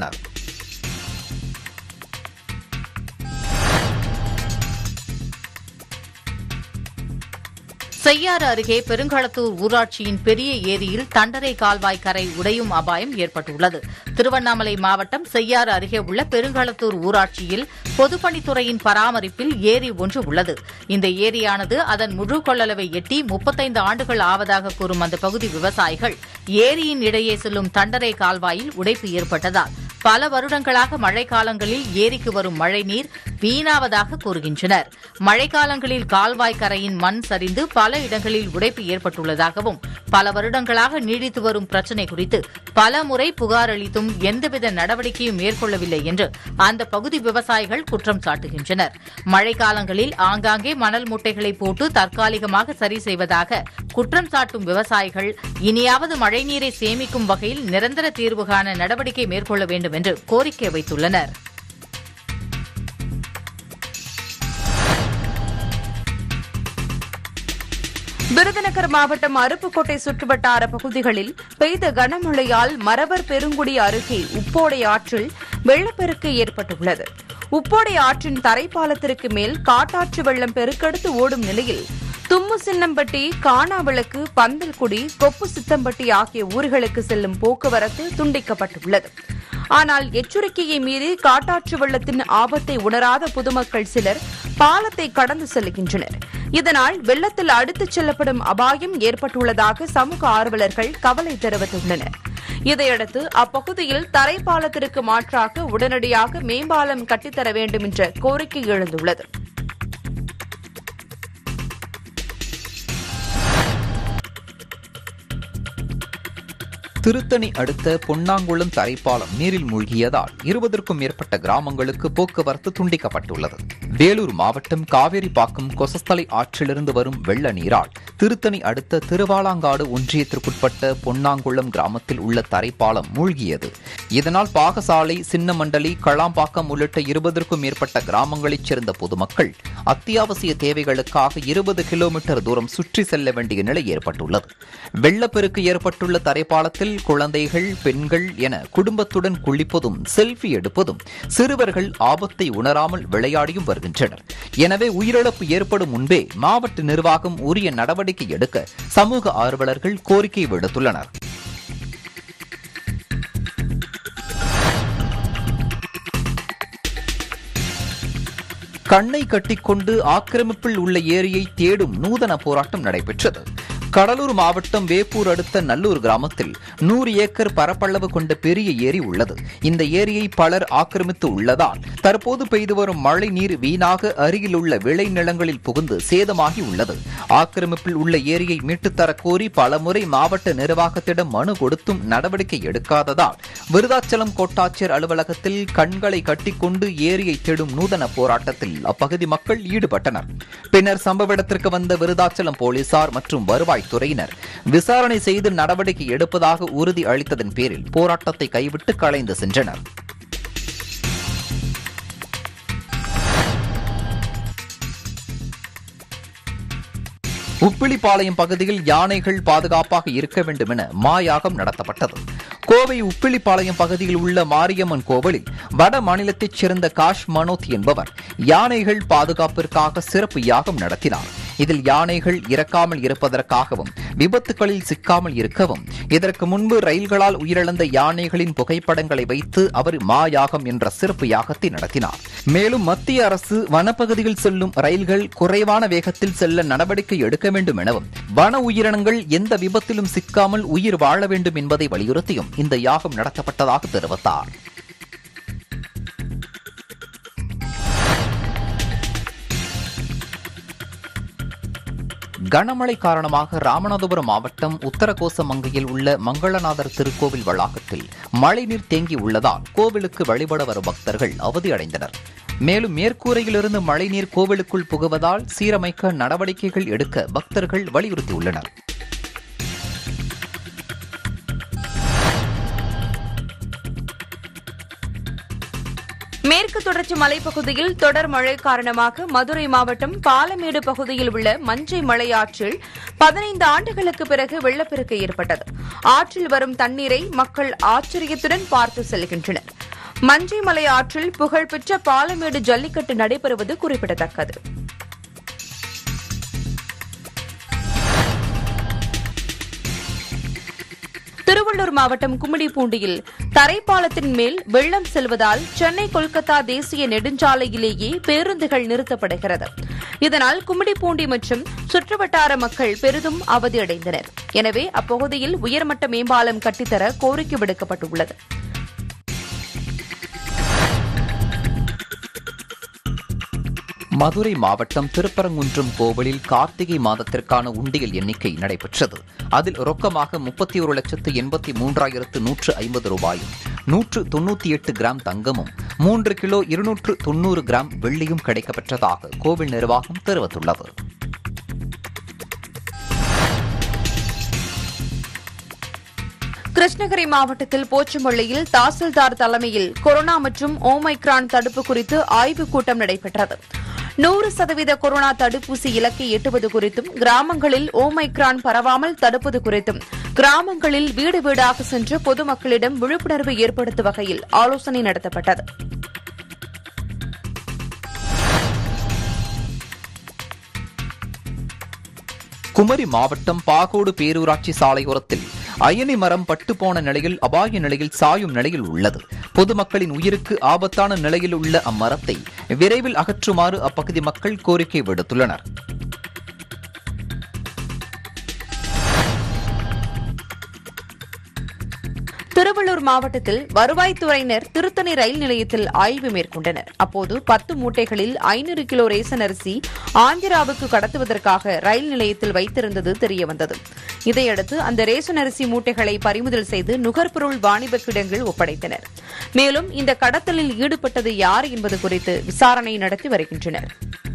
செய்யாறு அருகே பெருங்களத்தூர் ஊராட்சியின் பெரிய ஏரியில் தண்டரை கால்வாய் கரை உடையும் அபாயம் ஏற்பட்டுள்ளது திருவண்ணாமலை மாவட்டம் செய்யாறு அருகே உள்ள பெருங்களத்தூர் ஊராட்சியில் பொதுப்பணித்துறையின் பராமரிப்பில் ஏரி ஒன்று உள்ளது இந்த ஏரியானது அதன் முழு கொள்ளளவை எட்டி முப்பத்தைந்து ஆண்டுகள் ஆவதாக கூறும் அந்த பகுதி விவசாயிகள் ஏரியின் இடையே செல்லும் தண்டரை கால்வாயில் உடைப்பு ஏற்பட்டதால் பல வருடங்களாக மழைக்காலங்களில் ஏரிக்கு வரும் மழைநீர் வீணாவதாக கூறுகின்றனர் மழைக்காலங்களில் கால்வாய் கரையின் மண் சரிந்து பல இடங்களில் உடைப்பு ஏற்பட்டுள்ளதாகவும் பல வருடங்களாக நீடித்து வரும் பிரச்சினை குறித்து பல முறை புகார் அளித்தும் எந்தவித நடவடிக்கையும் மேற்கொள்ளவில்லை என்று அந்த பகுதி விவசாயிகள் குற்றம் சாட்டுகின்றனர் மழைக்காலங்களில் ஆங்காங்கே மணல் மூட்டைகளை போட்டு தற்காலிகமாக சரி செய்வதாக குற்றம் சாட்டும் விவசாயிகள் இனியாவது மழைநீரை சேமிக்கும் வகையில் நிரந்தர தீர்வு காண நடவடிக்கை மேற்கொள்ள வேண்டும் என்று கோரிக்கை வைத்துள்ளனர்
விருதுநகர் மாவட்டம் அருப்புக்கோட்டை சுற்றுவட்டார பகுதிகளில் பெய்த கனமழையால் மரவர் பெருங்குடி அருகே உப்போடை ஆற்றில் வெள்ளப்பெருக்கு ஏற்பட்டுள்ளது உப்போடை ஆற்றின் தரைப்பாலத்திற்கு மேல் காட்டாற்று வெள்ளம் பெருக்கெடுத்து ஓடும் நிலையில் தும்மு சின்னம்பட்டி காணாவிளக்கு பந்தல்குடி கொப்பு சித்தம்பட்டி ஆகிய ஊர்களுக்கு செல்லும் போக்குவரத்து துண்டிக்கப்பட்டுள்ளது ஆனால் எச்சரிக்கையை மீறி காட்டாற்று வெள்ளத்தின் ஆபத்தை உணராத பொதுமக்கள் சிலர் பாலத்தை கடந்து செல்கின்றனர் இதனால் வெள்ளத்தில் அடுத்துச் செல்லப்படும் அபாயம் ஏற்பட்டுள்ளதாக சமூக ஆர்வலர்கள் கவலை தெரிவித்துள்ளனர் இதையடுத்து அப்பகுதியில் தரைப்பாலத்திற்கு மாற்றாக உடனடியாக மேம்பாலம் கட்டித்தர வேண்டும் என்ற கோரிக்கை எழுந்துள்ளது
திருத்தணி அடுத்த பொன்னாங்குளம் தரைப்பாலம் நீரில் மூழ்கியதால் இருபதற்கும் மேற்பட்ட கிராமங்களுக்கு போக்குவரத்து துண்டிக்கப்பட்டுள்ளது வேலூர் மாவட்டம் காவேரிப்பாக்கம் கொசஸ்தலை ஆற்றிலிருந்து வரும் வெள்ள நீரால் திருத்தணி அடுத்த திருவாலாங்காடு ஒன்றியத்திற்குட்பட்ட பொன்னாங்குளம் கிராமத்தில் உள்ள தரைப்பாலம் மூழ்கியது இதனால் பாகசாலை சின்னமண்டலி களாம்பாக்கம் உள்ளிட்ட இருபதற்கும் மேற்பட்ட கிராமங்களைச் சேர்ந்த பொதுமக்கள் அத்தியாவசிய தேவைகளுக்காக இருபது கிலோமீட்டர் தூரம் சுற்றி செல்ல வேண்டிய நிலை ஏற்பட்டுள்ளது வெள்ளப்பெருக்கு ஏற்பட்டுள்ள தரைப்பாலத்தில் குழந்தைகள் பெண்கள் என குடும்பத்துடன் குளிப்பதும் செல்ஃபி எடுப்பதும் சிறுவர்கள் ஆபத்தை உணராமல் விளையாடியும் வருகின்றனர் எனவே உயிரிழப்பு ஏற்படும் முன்பே மாவட்ட நிர்வாகம் உரிய நடவடிக்கை எடுக்க சமூக ஆர்வலர்கள் கோரிக்கை விடுத்துள்ளனர் கண்ணை கட்டிக்கொண்டு ஆக்கிரமிப்பில் உள்ள ஏரியை தேடும் நூதன போராட்டம் நடைபெற்றது கடலூர் மாவட்டம் வேப்பூர் அடுத்த நல்லூர் கிராமத்தில் நூறு ஏக்கர் பரப்பளவு கொண்ட பெரிய ஏரி உள்ளது இந்த ஏரியை பலர் ஆக்கிரமித்து உள்ளதால் தற்போது பெய்து வரும் மழை நீர் வீணாக அருகில் உள்ள விளை நிலங்களில் புகுந்து சேதமாகி உள்ளது ஆக்கிரமிப்பில் உள்ள ஏரியை மீட்டுத்தர கோரி பலமுறை மாவட்ட நிர்வாகத்திடம் மனு கொடுத்தும் நடவடிக்கை எடுக்காததால் விருதாச்சலம் கோட்டாட்சியர் அலுவலகத்தில் கண்களை கட்டிக்கொண்டு ஏரியை தேடும் நூதன போராட்டத்தில் அப்பகுதி மக்கள் ஈடுபட்டனர் பின்னர் சம்பவ இடத்திற்கு வந்த விருதாச்சலம் போலீசார் மற்றும் வருவாய் துறையினர் விசாரணை செய்து நடவடிக்கை எடுப்பதாக உறுதி அளித்ததன் பேரில் போராட்டத்தை கைவிட்டு கலைந்து சென்றனர் உப்பிலிப்பாளையம் பகுதியில் யானைகள் பாதுகாப்பாக இருக்க வேண்டும் என மாயாகம் நடத்தப்பட்டது கோவை உப்பிலிப்பாளையம் பகுதியில் உள்ள மாரியம்மன் கோவிலில் வட மாநிலத்தைச் சேர்ந்த காஷ் மனோத் என்பவர் யானைகள் பாதுகாப்பிற்காக சிறப்பு யாகம் நடத்தினார் இதில் யானைகள் இறக்காமல் இருப்பதற்காகவும் விபத்துகளில் சிக்காமல் இருக்கவும் இதற்கு முன்பு ரயில்களால் உயிரிழந்த யானைகளின் புகைப்படங்களை வைத்து அவர் மாயாகம் என்ற சிறப்பு யாகத்தை நடத்தினார் மேலும் மத்திய அரசு வனப்பகுதியில் செல்லும் ரயில்கள் குறைவான வேகத்தில் செல்ல நடவடிக்கை எடுக்க வேண்டும் எனவும் வன உயிரினங்கள் எந்த விபத்திலும் சிக்காமல் உயிர் வாழ வேண்டும் என்பதை வலியுறுத்தியும் இந்த யாகம் நடத்தப்பட்டதாக தெரிவித்தார் கனமழை காரணமாக ராமநாதபுரம் மாவட்டம் உத்தரகோசமங்கையில் உள்ள மங்களநாதர் திருக்கோவில் வளாகத்தில் மழைநீர் தேங்கி உள்ளதால் கோவிலுக்கு வழிபட வரும் பக்தர்கள் அவதியடைந்தனர் மேலும் மேற்கூரையிலிருந்து மழைநீர் கோவிலுக்குள் புகுவதால் சீரமைக்க நடவடிக்கைகள் எடுக்க பக்தர்கள் வலியுறுத்தியுள்ளனர்
மேற்கு தொடர்ச்சி மலைப்பகுதியில் தொடர் மழை காரணமாக மதுரை மாவட்டம் பாலமேடு பகுதியில் உள்ள மஞ்சை மலை ஆற்றில் பதினைந்து ஆண்டுகளுக்கு பிறகு வெள்ளப்பெருக்கு ஏற்பட்டது ஆற்றில் வரும் தண்ணீரை மக்கள் ஆச்சரியத்துடன் பார்த்து செல்கின்றனர் மஞ்சை மலை ஆற்றில் புகழ்பெற்ற பாலமேடு ஜல்லிக்கட்டு நடைபெறுவது குறிப்பிடத்தக்கது திருவள்ளூர் மாவட்டம் கும்மிடிப்பூண்டியில் தரைப்பாலத்தின் மேல் வெள்ளம் செல்வதால் சென்னை கொல்கத்தா தேசிய நெடுஞ்சாலையிலேயே பேருந்துகள் நிறுத்தப்படுகிறது இதனால் கும்மிடிப்பூண்டி மற்றும் சுற்றுவட்டார மக்கள் பெரிதும் அவதியடைந்தனர் எனவே அப்பகுதியில் உயர்மட்ட மேம்பாலம் கட்டித்தர கோரிக்கை விடுக்கப்பட்டுள்ளது
மதுரை மாவட்டம் திருப்பரங்குன்றம் கோவிலில் கார்த்திகை மாதத்திற்கான உண்டியல் எண்ணிக்கை நடைபெற்றது அதில் ரொக்கமாக முப்பத்தி ஒரு லட்சத்து எண்பத்தி மூன்றாயிரத்து நூற்று ஐம்பது ரூபாயும் நூற்று தொன்னூத்தி எட்டு கிராம் தங்கமும் மூன்று கிலோ இருநூற்று தொன்னூறு கிராம் வெள்ளியும் கிடைக்கப்பெற்றதாக கோவில் நிர்வாகம் தெரிவித்துள்ளது
கிருஷ்ணகிரி மாவட்டத்தில் போச்சம்பள்ளியில் தாசில்தார் தலைமையில் கொரோனா மற்றும் ஓமைக்ரான் தடுப்பு குறித்து ஆய்வுக் கூட்டம் நடைபெற்றது நூறு சதவீத கொரோனா தடுப்பூசி இலக்கை எட்டுவது குறித்தும் கிராமங்களில் ஓமைக்ரான் பரவாமல் தடுப்பது குறித்தும் கிராமங்களில் வீடு வீடாக சென்று பொதுமக்களிடம் விழிப்புணர்வு ஏற்படுத்தும் வகையில் ஆலோசனை நடத்தப்பட்டது
குமரி மாவட்டம் பாகோடு பேரூராட்சி சாலையோரத்தில் அயனி மரம் பட்டுப்போன நிலையில் அபாய நிலையில் சாயும் நிலையில் உள்ளது பொதுமக்களின் உயிருக்கு ஆபத்தான நிலையில் உள்ள அம்மரத்தை விரைவில் அகற்றுமாறு அப்பகுதி மக்கள் கோரிக்கை விடுத்துள்ளனர்
திருவள்ளூர் மாவட்டத்தில் வருவாய்த்துறையினர் திருத்தணி ரயில் நிலையத்தில் ஆய்வு மேற்கொண்டனர் அப்போது பத்து மூட்டைகளில் ஐநூறு கிலோ ரேசன் அரிசி ஆந்திராவுக்கு கடத்துவதற்காக ரயில் நிலையத்தில் வைத்திருந்தது தெரியவந்தது இதையடுத்து அந்த ரேஷன் அரிசி மூட்டைகளை பறிமுதல் செய்து நுகர்பொருள் வாணிப கிடங்கில் ஒப்படைத்தனர் மேலும் இந்த கடத்தலில் ஈடுபட்டது யார் என்பது குறித்து விசாரணை நடத்தி வருகின்றனர்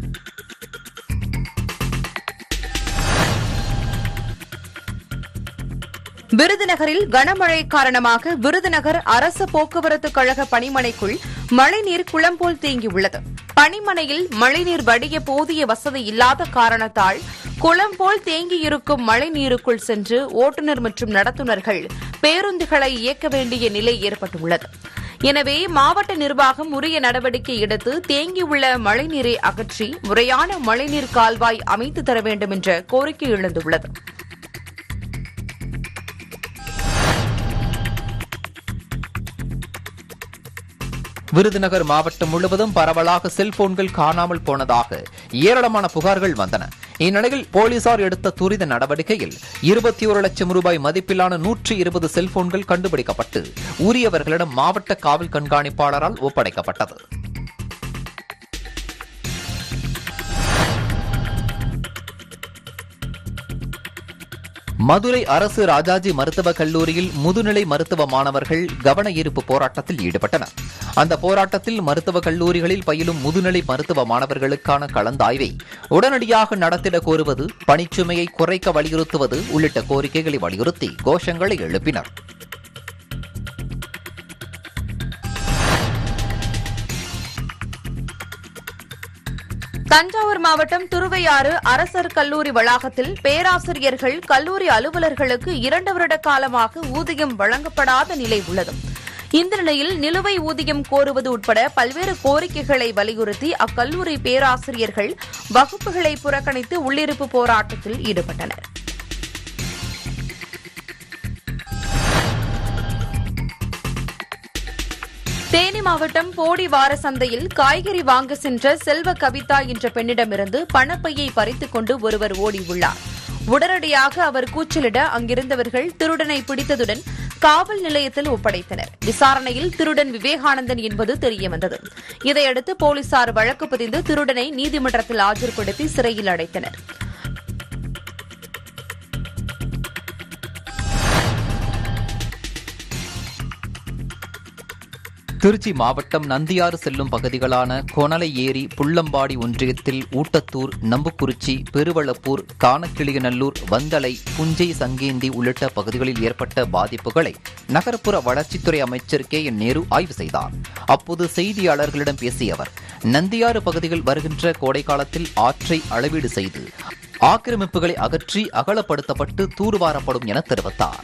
விருதுநகரில் கனமழை காரணமாக விருதுநகர் அரசு போக்குவரத்து கழக பணிமனைக்குள் மழைநீர் குளம் போல் தேங்கியுள்ளது பணிமனையில் மழைநீர் வடிய போதிய வசதி இல்லாத காரணத்தால் குளம் போல் தேங்கியிருக்கும் மழைநீருக்குள் சென்று ஓட்டுநர் மற்றும் நடத்துனர்கள் பேருந்துகளை இயக்க வேண்டிய நிலை ஏற்பட்டுள்ளது எனவே மாவட்ட நிர்வாகம் உரிய நடவடிக்கை எடுத்து தேங்கியுள்ள மழைநீரை அகற்றி முறையான மழைநீர் கால்வாய் அமைத்து தர வேண்டும் என்ற கோரிக்கை எழுந்துள்ளது
விருதுநகர் மாவட்டம் முழுவதும் பரவலாக செல்போன்கள் காணாமல் போனதாக ஏராளமான புகார்கள் வந்தன இந்நிலையில் போலீசார் எடுத்த துரித நடவடிக்கையில் இருபத்தி ஒரு லட்சம் ரூபாய் மதிப்பிலான நூற்றி இருபது செல்போன்கள் கண்டுபிடிக்கப்பட்டு உரியவர்களிடம் மாவட்ட காவல் கண்காணிப்பாளரால் ஒப்படைக்கப்பட்டது மதுரை அரசு ராஜாஜி மருத்துவக் கல்லூரியில் முதுநிலை மருத்துவ மாணவர்கள் கவன ஈர்ப்பு போராட்டத்தில் ஈடுபட்டனர் அந்த போராட்டத்தில் மருத்துவக் கல்லூரிகளில் பயிலும் முதுநிலை மருத்துவ மாணவர்களுக்கான கலந்தாய்வை உடனடியாக நடத்திட கோருவது பணிச்சுமையை குறைக்க வலியுறுத்துவது உள்ளிட்ட கோரிக்கைகளை வலியுறுத்தி கோஷங்களை எழுப்பினர்
தஞ்சாவூர் மாவட்டம் துருவையாறு அரசர் கல்லூரி வளாகத்தில் பேராசிரியர்கள் கல்லூரி அலுவலர்களுக்கு இரண்டு வருட காலமாக ஊதியம் வழங்கப்படாத நிலை உள்ளது இந்த நிலையில் நிலுவை ஊதியம் கோருவது உட்பட பல்வேறு கோரிக்கைகளை வலியுறுத்தி அக்கல்லூரி பேராசிரியர்கள் வகுப்புகளை புறக்கணித்து உள்ளிருப்பு போராட்டத்தில் ஈடுபட்டனர் தேனி மாவட்டம் போடி வார சந்தையில் காய்கறி வாங்க சென்ற செல்வ கவிதா என்ற பெண்ணிடமிருந்து பணப்பையை பறித்துக் கொண்டு ஒருவர் ஓடியுள்ளார் உடனடியாக அவர் கூச்சலிட அங்கிருந்தவர்கள் திருடனை பிடித்ததுடன் காவல் நிலையத்தில் ஒப்படைத்தனர் விசாரணையில் திருடன் விவேகானந்தன் என்பது தெரியவந்தது இதையடுத்து போலீசார் வழக்கு பதிந்து திருடனை நீதிமன்றத்தில் ஆஜர்படுத்தி சிறையில் அடைத்தனர்
திருச்சி மாவட்டம் நந்தியாறு செல்லும் பகுதிகளான கொனலை ஏரி புள்ளம்பாடி ஒன்றியத்தில் ஊட்டத்தூர் நம்புக்குறிச்சி பெருவளப்பூர் கானக்கிளியநல்லூர் வந்தலை புஞ்சை சங்கேந்தி உள்ளிட்ட பகுதிகளில் ஏற்பட்ட பாதிப்புகளை நகர்ப்புற வளர்ச்சித்துறை அமைச்சர் கே என் நேரு ஆய்வு செய்தார் அப்போது செய்தியாளர்களிடம் பேசிய அவர் நந்தியாறு பகுதியில் வருகின்ற கோடை காலத்தில் ஆற்றை அளவீடு செய்து ஆக்கிரமிப்புகளை அகற்றி அகலப்படுத்தப்பட்டு தூர்வாரப்படும் என தெரிவித்தார்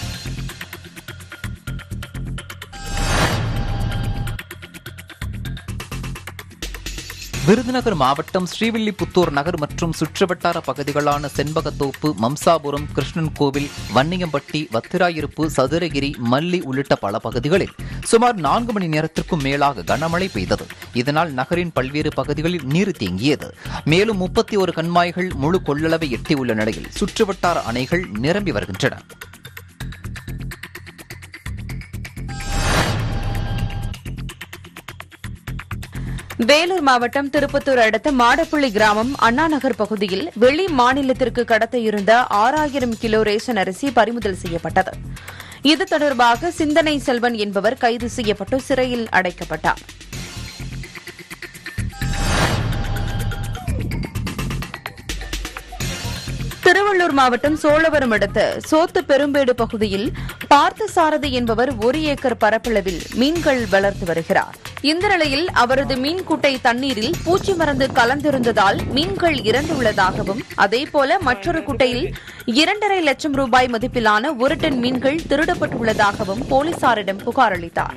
விருதுநகர் மாவட்டம் ஸ்ரீவில்லிபுத்தூர் நகர் மற்றும் சுற்றுவட்டார பகுதிகளான செண்பகத்தோப்பு மம்சாபுரம் கிருஷ்ணன் கோவில் வன்னியம்பட்டி வத்திராயிருப்பு சதுரகிரி மல்லி உள்ளிட்ட பல பகுதிகளில் சுமார் நான்கு மணி நேரத்திற்கும் மேலாக கனமழை பெய்தது இதனால் நகரின் பல்வேறு பகுதிகளில் நீர் தேங்கியது மேலும் முப்பத்தி ஒரு கண்மாய்கள் முழு கொள்ளளவை எட்டியுள்ள நிலையில் சுற்றுவட்டார அணைகள் நிரம்பி வருகின்றன
வேலூர் மாவட்டம் திருப்பத்தூர் அடுத்த மாடப்புள்ளி கிராமம் அண்ணாநகர் பகுதியில் வெளி மாநிலத்திற்கு கடத்த இருந்த ஆறாயிரம் கிலோ ரேஷன் அரிசி பறிமுதல் செய்யப்பட்டது இது தொடர்பாக சிந்தனை செல்வன் என்பவர் கைது செய்யப்பட்டு சிறையில் அடைக்கப்பட்டார் திருவள்ளூர் மாவட்டம் சோழவரம் அடுத்த சோத்து பெரும்பேடு பகுதியில் பார்த்தசாரதி என்பவர் ஒரு ஏக்கர் பரப்பளவில் மீன்கள் வளர்த்து வருகிறார் இந்த நிலையில் அவரது மீன் குட்டை தண்ணீரில் பூச்சி மருந்து கலந்திருந்ததால் மீன்கள் இறந்துள்ளதாகவும் அதேபோல மற்றொரு குட்டையில் இரண்டரை லட்சம் ரூபாய் மதிப்பிலான ஒரு டன் மீன்கள் திருடப்பட்டுள்ளதாகவும் போலீசாரிடம் புகார் அளித்தார்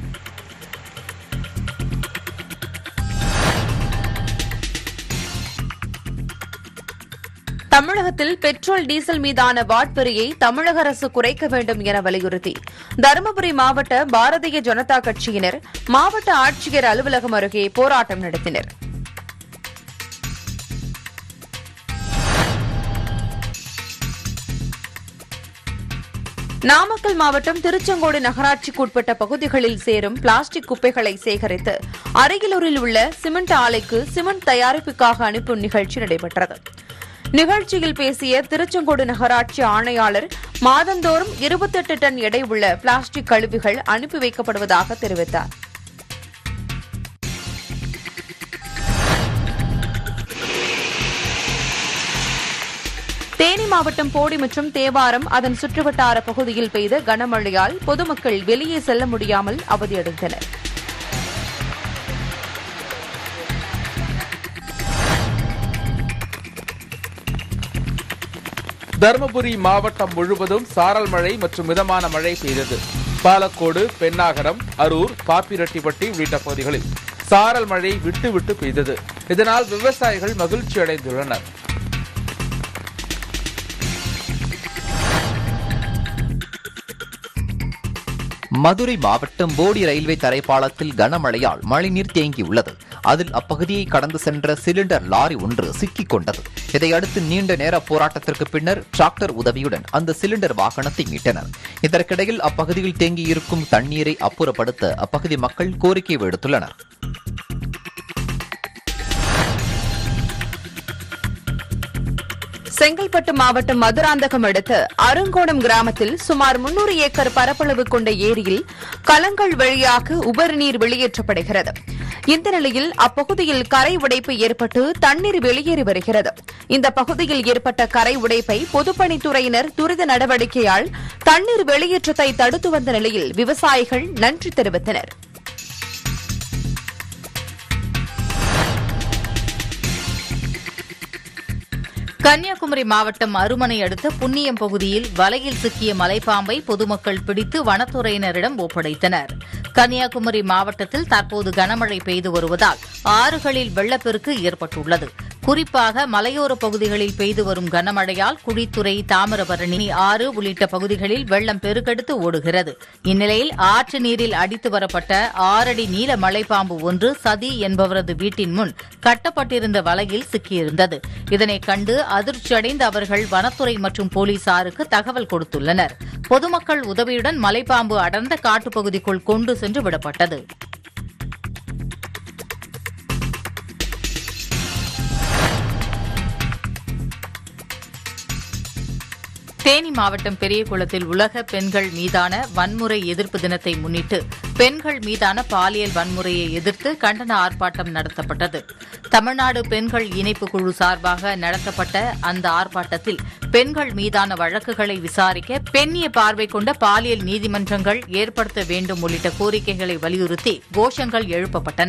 தமிழகத்தில் பெட்ரோல் டீசல் மீதான வாட் வரியை தமிழக அரசு குறைக்க வேண்டும் என வலியுறுத்தி தருமபுரி மாவட்ட பாரதிய ஜனதா கட்சியினர் மாவட்ட ஆட்சியர் அலுவலகம் அருகே போராட்டம் நடத்தினர் நாமக்கல் மாவட்டம் திருச்செங்கோடு நகராட்சிக்கு உட்பட்ட பகுதிகளில் சேரும் பிளாஸ்டிக் குப்பைகளை சேகரித்து அருகிலூரில் உள்ள சிமெண்ட் ஆலைக்கு சிமெண்ட் தயாரிப்புக்காக அனுப்பும் நிகழ்ச்சி நடைபெற்றது நிகழ்ச்சியில் பேசிய திருச்செங்கோடு நகராட்சி ஆணையாளர் மாதந்தோறும் இருபத்தெட்டு டன் எடை உள்ள பிளாஸ்டிக் கழிவுகள் அனுப்பி வைக்கப்படுவதாக தெரிவித்தார் தேனி மாவட்டம் போடி மற்றும் தேவாரம் அதன் சுற்றுவட்டார பகுதியில் பெய்த கனமழையால் பொதுமக்கள் வெளியே செல்ல முடியாமல் அவதியடைந்தனர்
தருமபுரி மாவட்டம் முழுவதும் சாரல் மழை மற்றும் மிதமான மழை பெய்தது பாலக்கோடு பெண்ணாகரம் அரூர் பாப்பிரெட்டிப்பட்டி உள்ளிட்ட பகுதிகளில் சாரல் மழை விட்டு விட்டு பெய்தது இதனால் விவசாயிகள் மகிழ்ச்சி அடைந்துள்ளனர்
மதுரை மாவட்டம் போடி ரயில்வே தரைப்பாலத்தில் கனமழையால் மழைநீர் தேங்கியுள்ளது அதில் அப்பகுதியை கடந்து சென்ற சிலிண்டர் லாரி ஒன்று சிக்கிக் கொண்டது இதையடுத்து நீண்ட நேர போராட்டத்திற்கு பின்னர் டிராக்டர் உதவியுடன் அந்த சிலிண்டர் வாகனத்தை மீட்டனர் இதற்கிடையில் அப்பகுதியில் தேங்கியிருக்கும் தண்ணீரை அப்புறப்படுத்த அப்பகுதி மக்கள் கோரிக்கை விடுத்துள்ளனர்
செங்கல்பட்டு மாவட்டம் மதுராந்தகம் அடுத்த அருங்கோணம் கிராமத்தில் சுமார் முன்னூறு ஏக்கர் பரப்பளவு கொண்ட ஏரியில் கலங்கள் வழியாக உபரிநீர் வெளியேற்றப்படுகிறது இந்த நிலையில் அப்பகுதியில் கரை உடைப்பு ஏற்பட்டு தண்ணீர் வெளியேறி வருகிறது இந்த பகுதியில் ஏற்பட்ட கரை உடைப்பை பொதுப்பணித்துறையினர் துரித நடவடிக்கையால் தண்ணீர் வெளியேற்றத்தை தடுத்து வந்த நிலையில் விவசாயிகள் நன்றி தெரிவித்தனர்
கன்னியாகுமரி மாவட்டம் அருமனை அடுத்த புன்னியம் பகுதியில் வலையில் சிக்கிய மலைப்பாம்பை பொதுமக்கள் பிடித்து வனத்துறையினரிடம் ஒப்படைத்தனர் கன்னியாகுமரி மாவட்டத்தில் தற்போது கனமழை பெய்து வருவதால் ஆறுகளில் வெள்ளப்பெருக்கு ஏற்பட்டுள்ளது குறிப்பாக மலையோர பகுதிகளில் பெய்து வரும் கனமழையால் குழித்துறை தாமிரபரணி ஆறு உள்ளிட்ட பகுதிகளில் வெள்ளம் பெருக்கெடுத்து ஓடுகிறது இந்நிலையில் ஆற்று நீரில் அடித்து வரப்பட்ட ஆறடி நீல மலைப்பாம்பு ஒன்று சதி என்பவரது வீட்டின் முன் கட்டப்பட்டிருந்த வலையில் சிக்கியிருந்தது இதனைக் கண்டு அதிர்ச்சியடைந்த அவர்கள் வனத்துறை மற்றும் போலீசாருக்கு தகவல் கொடுத்துள்ளனர் பொதுமக்கள் உதவியுடன் மலைப்பாம்பு அடர்ந்த காட்டுப்பகுதிக்குள் கொண்டு சென்று விடப்பட்டது தேனி மாவட்டம் பெரியகுளத்தில் உலக பெண்கள் மீதான வன்முறை எதிர்ப்பு தினத்தை முன்னிட்டு பெண்கள் மீதான பாலியல் வன்முறையை எதிர்த்து கண்டன ஆர்ப்பாட்டம் நடத்தப்பட்டது தமிழ்நாடு பெண்கள் இணைப்பு குழு சார்பாக நடத்தப்பட்ட அந்த ஆர்ப்பாட்டத்தில் பெண்கள் மீதான வழக்குகளை விசாரிக்க பெண்ணிய பார்வை கொண்ட பாலியல் நீதிமன்றங்கள் ஏற்படுத்த வேண்டும் உள்ளிட்ட கோரிக்கைகளை வலியுறுத்தி கோஷங்கள் எழுப்பப்பட்டன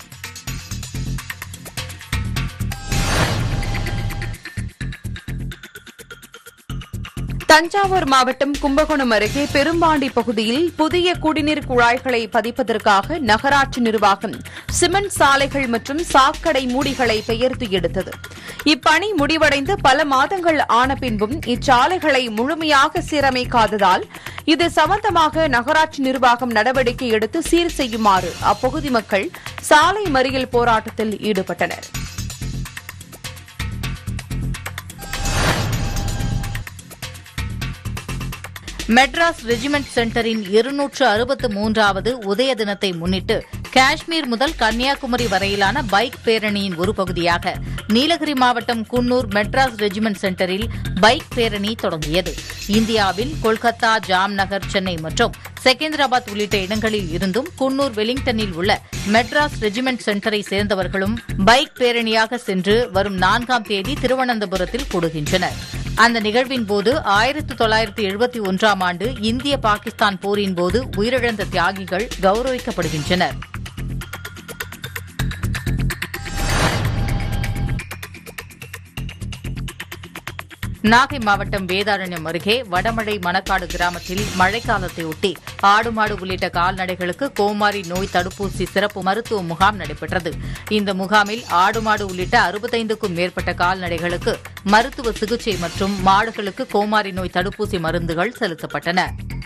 தஞ்சாவூர் மாவட்டம் கும்பகோணம் அருகே பெரும்பாண்டி பகுதியில் புதிய குடிநீர் குழாய்களை பதிப்பதற்காக நகராட்சி நிர்வாகம் சிமெண்ட் சாலைகள் மற்றும் சாக்கடை மூடிகளை பெயர்த்து எடுத்தது இப்பணி முடிவடைந்து பல மாதங்கள் ஆன பின்பும் இச்சாலைகளை முழுமையாக சீரமைக்காததால் இது சம்பந்தமாக நகராட்சி நிர்வாகம் நடவடிக்கை எடுத்து சீர் செய்யுமாறு அப்பகுதி மக்கள் சாலை மறியல் போராட்டத்தில் ஈடுபட்டனர்
மெட்ராஸ் ரெஜிமெண்ட் சென்டரின் இருநூற்று அறுபத்து மூன்றாவது உதய தினத்தை முன்னிட்டு காஷ்மீர் முதல் கன்னியாகுமரி வரையிலான பைக் பேரணியின் ஒரு பகுதியாக நீலகிரி மாவட்டம் குன்னூர் மெட்ராஸ் ரெஜிமெண்ட் சென்டரில் பைக் பேரணி தொடங்கியது இந்தியாவில் கொல்கத்தா ஜாம்நகர் சென்னை மற்றும் செகந்திராபாத் உள்ளிட்ட இடங்களில் இருந்தும் குன்னூர் வெலிங்டனில் உள்ள மெட்ராஸ் ரெஜிமெண்ட் சென்டரை சேர்ந்தவர்களும் பைக் பேரணியாக சென்று வரும் நான்காம் தேதி திருவனந்தபுரத்தில் கூடுகின்றனர் அந்த நிகழ்வின் போது ஆயிரத்து தொள்ளாயிரத்து எழுபத்தி ஒன்றாம் ஆண்டு இந்திய பாகிஸ்தான் போரின் போது உயிரிழந்த தியாகிகள் கௌரவிக்கப்படுகின்றனர் நாகை மாவட்டம் வேதாரண்யம் அருகே வடமழை மணக்காடு கிராமத்தில் மழைக்காலத்தை ஒட்டி ஆடு மாடு உள்ளிட்ட கால்நடைகளுக்கு கோமாரி நோய் தடுப்பூசி சிறப்பு மருத்துவ முகாம் நடைபெற்றது இந்த முகாமில் ஆடு மாடு உள்ளிட்ட அறுபத்தைந்துக்கும் மேற்பட்ட கால்நடைகளுக்கு மருத்துவ சிகிச்சை மற்றும் மாடுகளுக்கு கோமாரி நோய் தடுப்பூசி மருந்துகள் செலுத்தப்பட்டன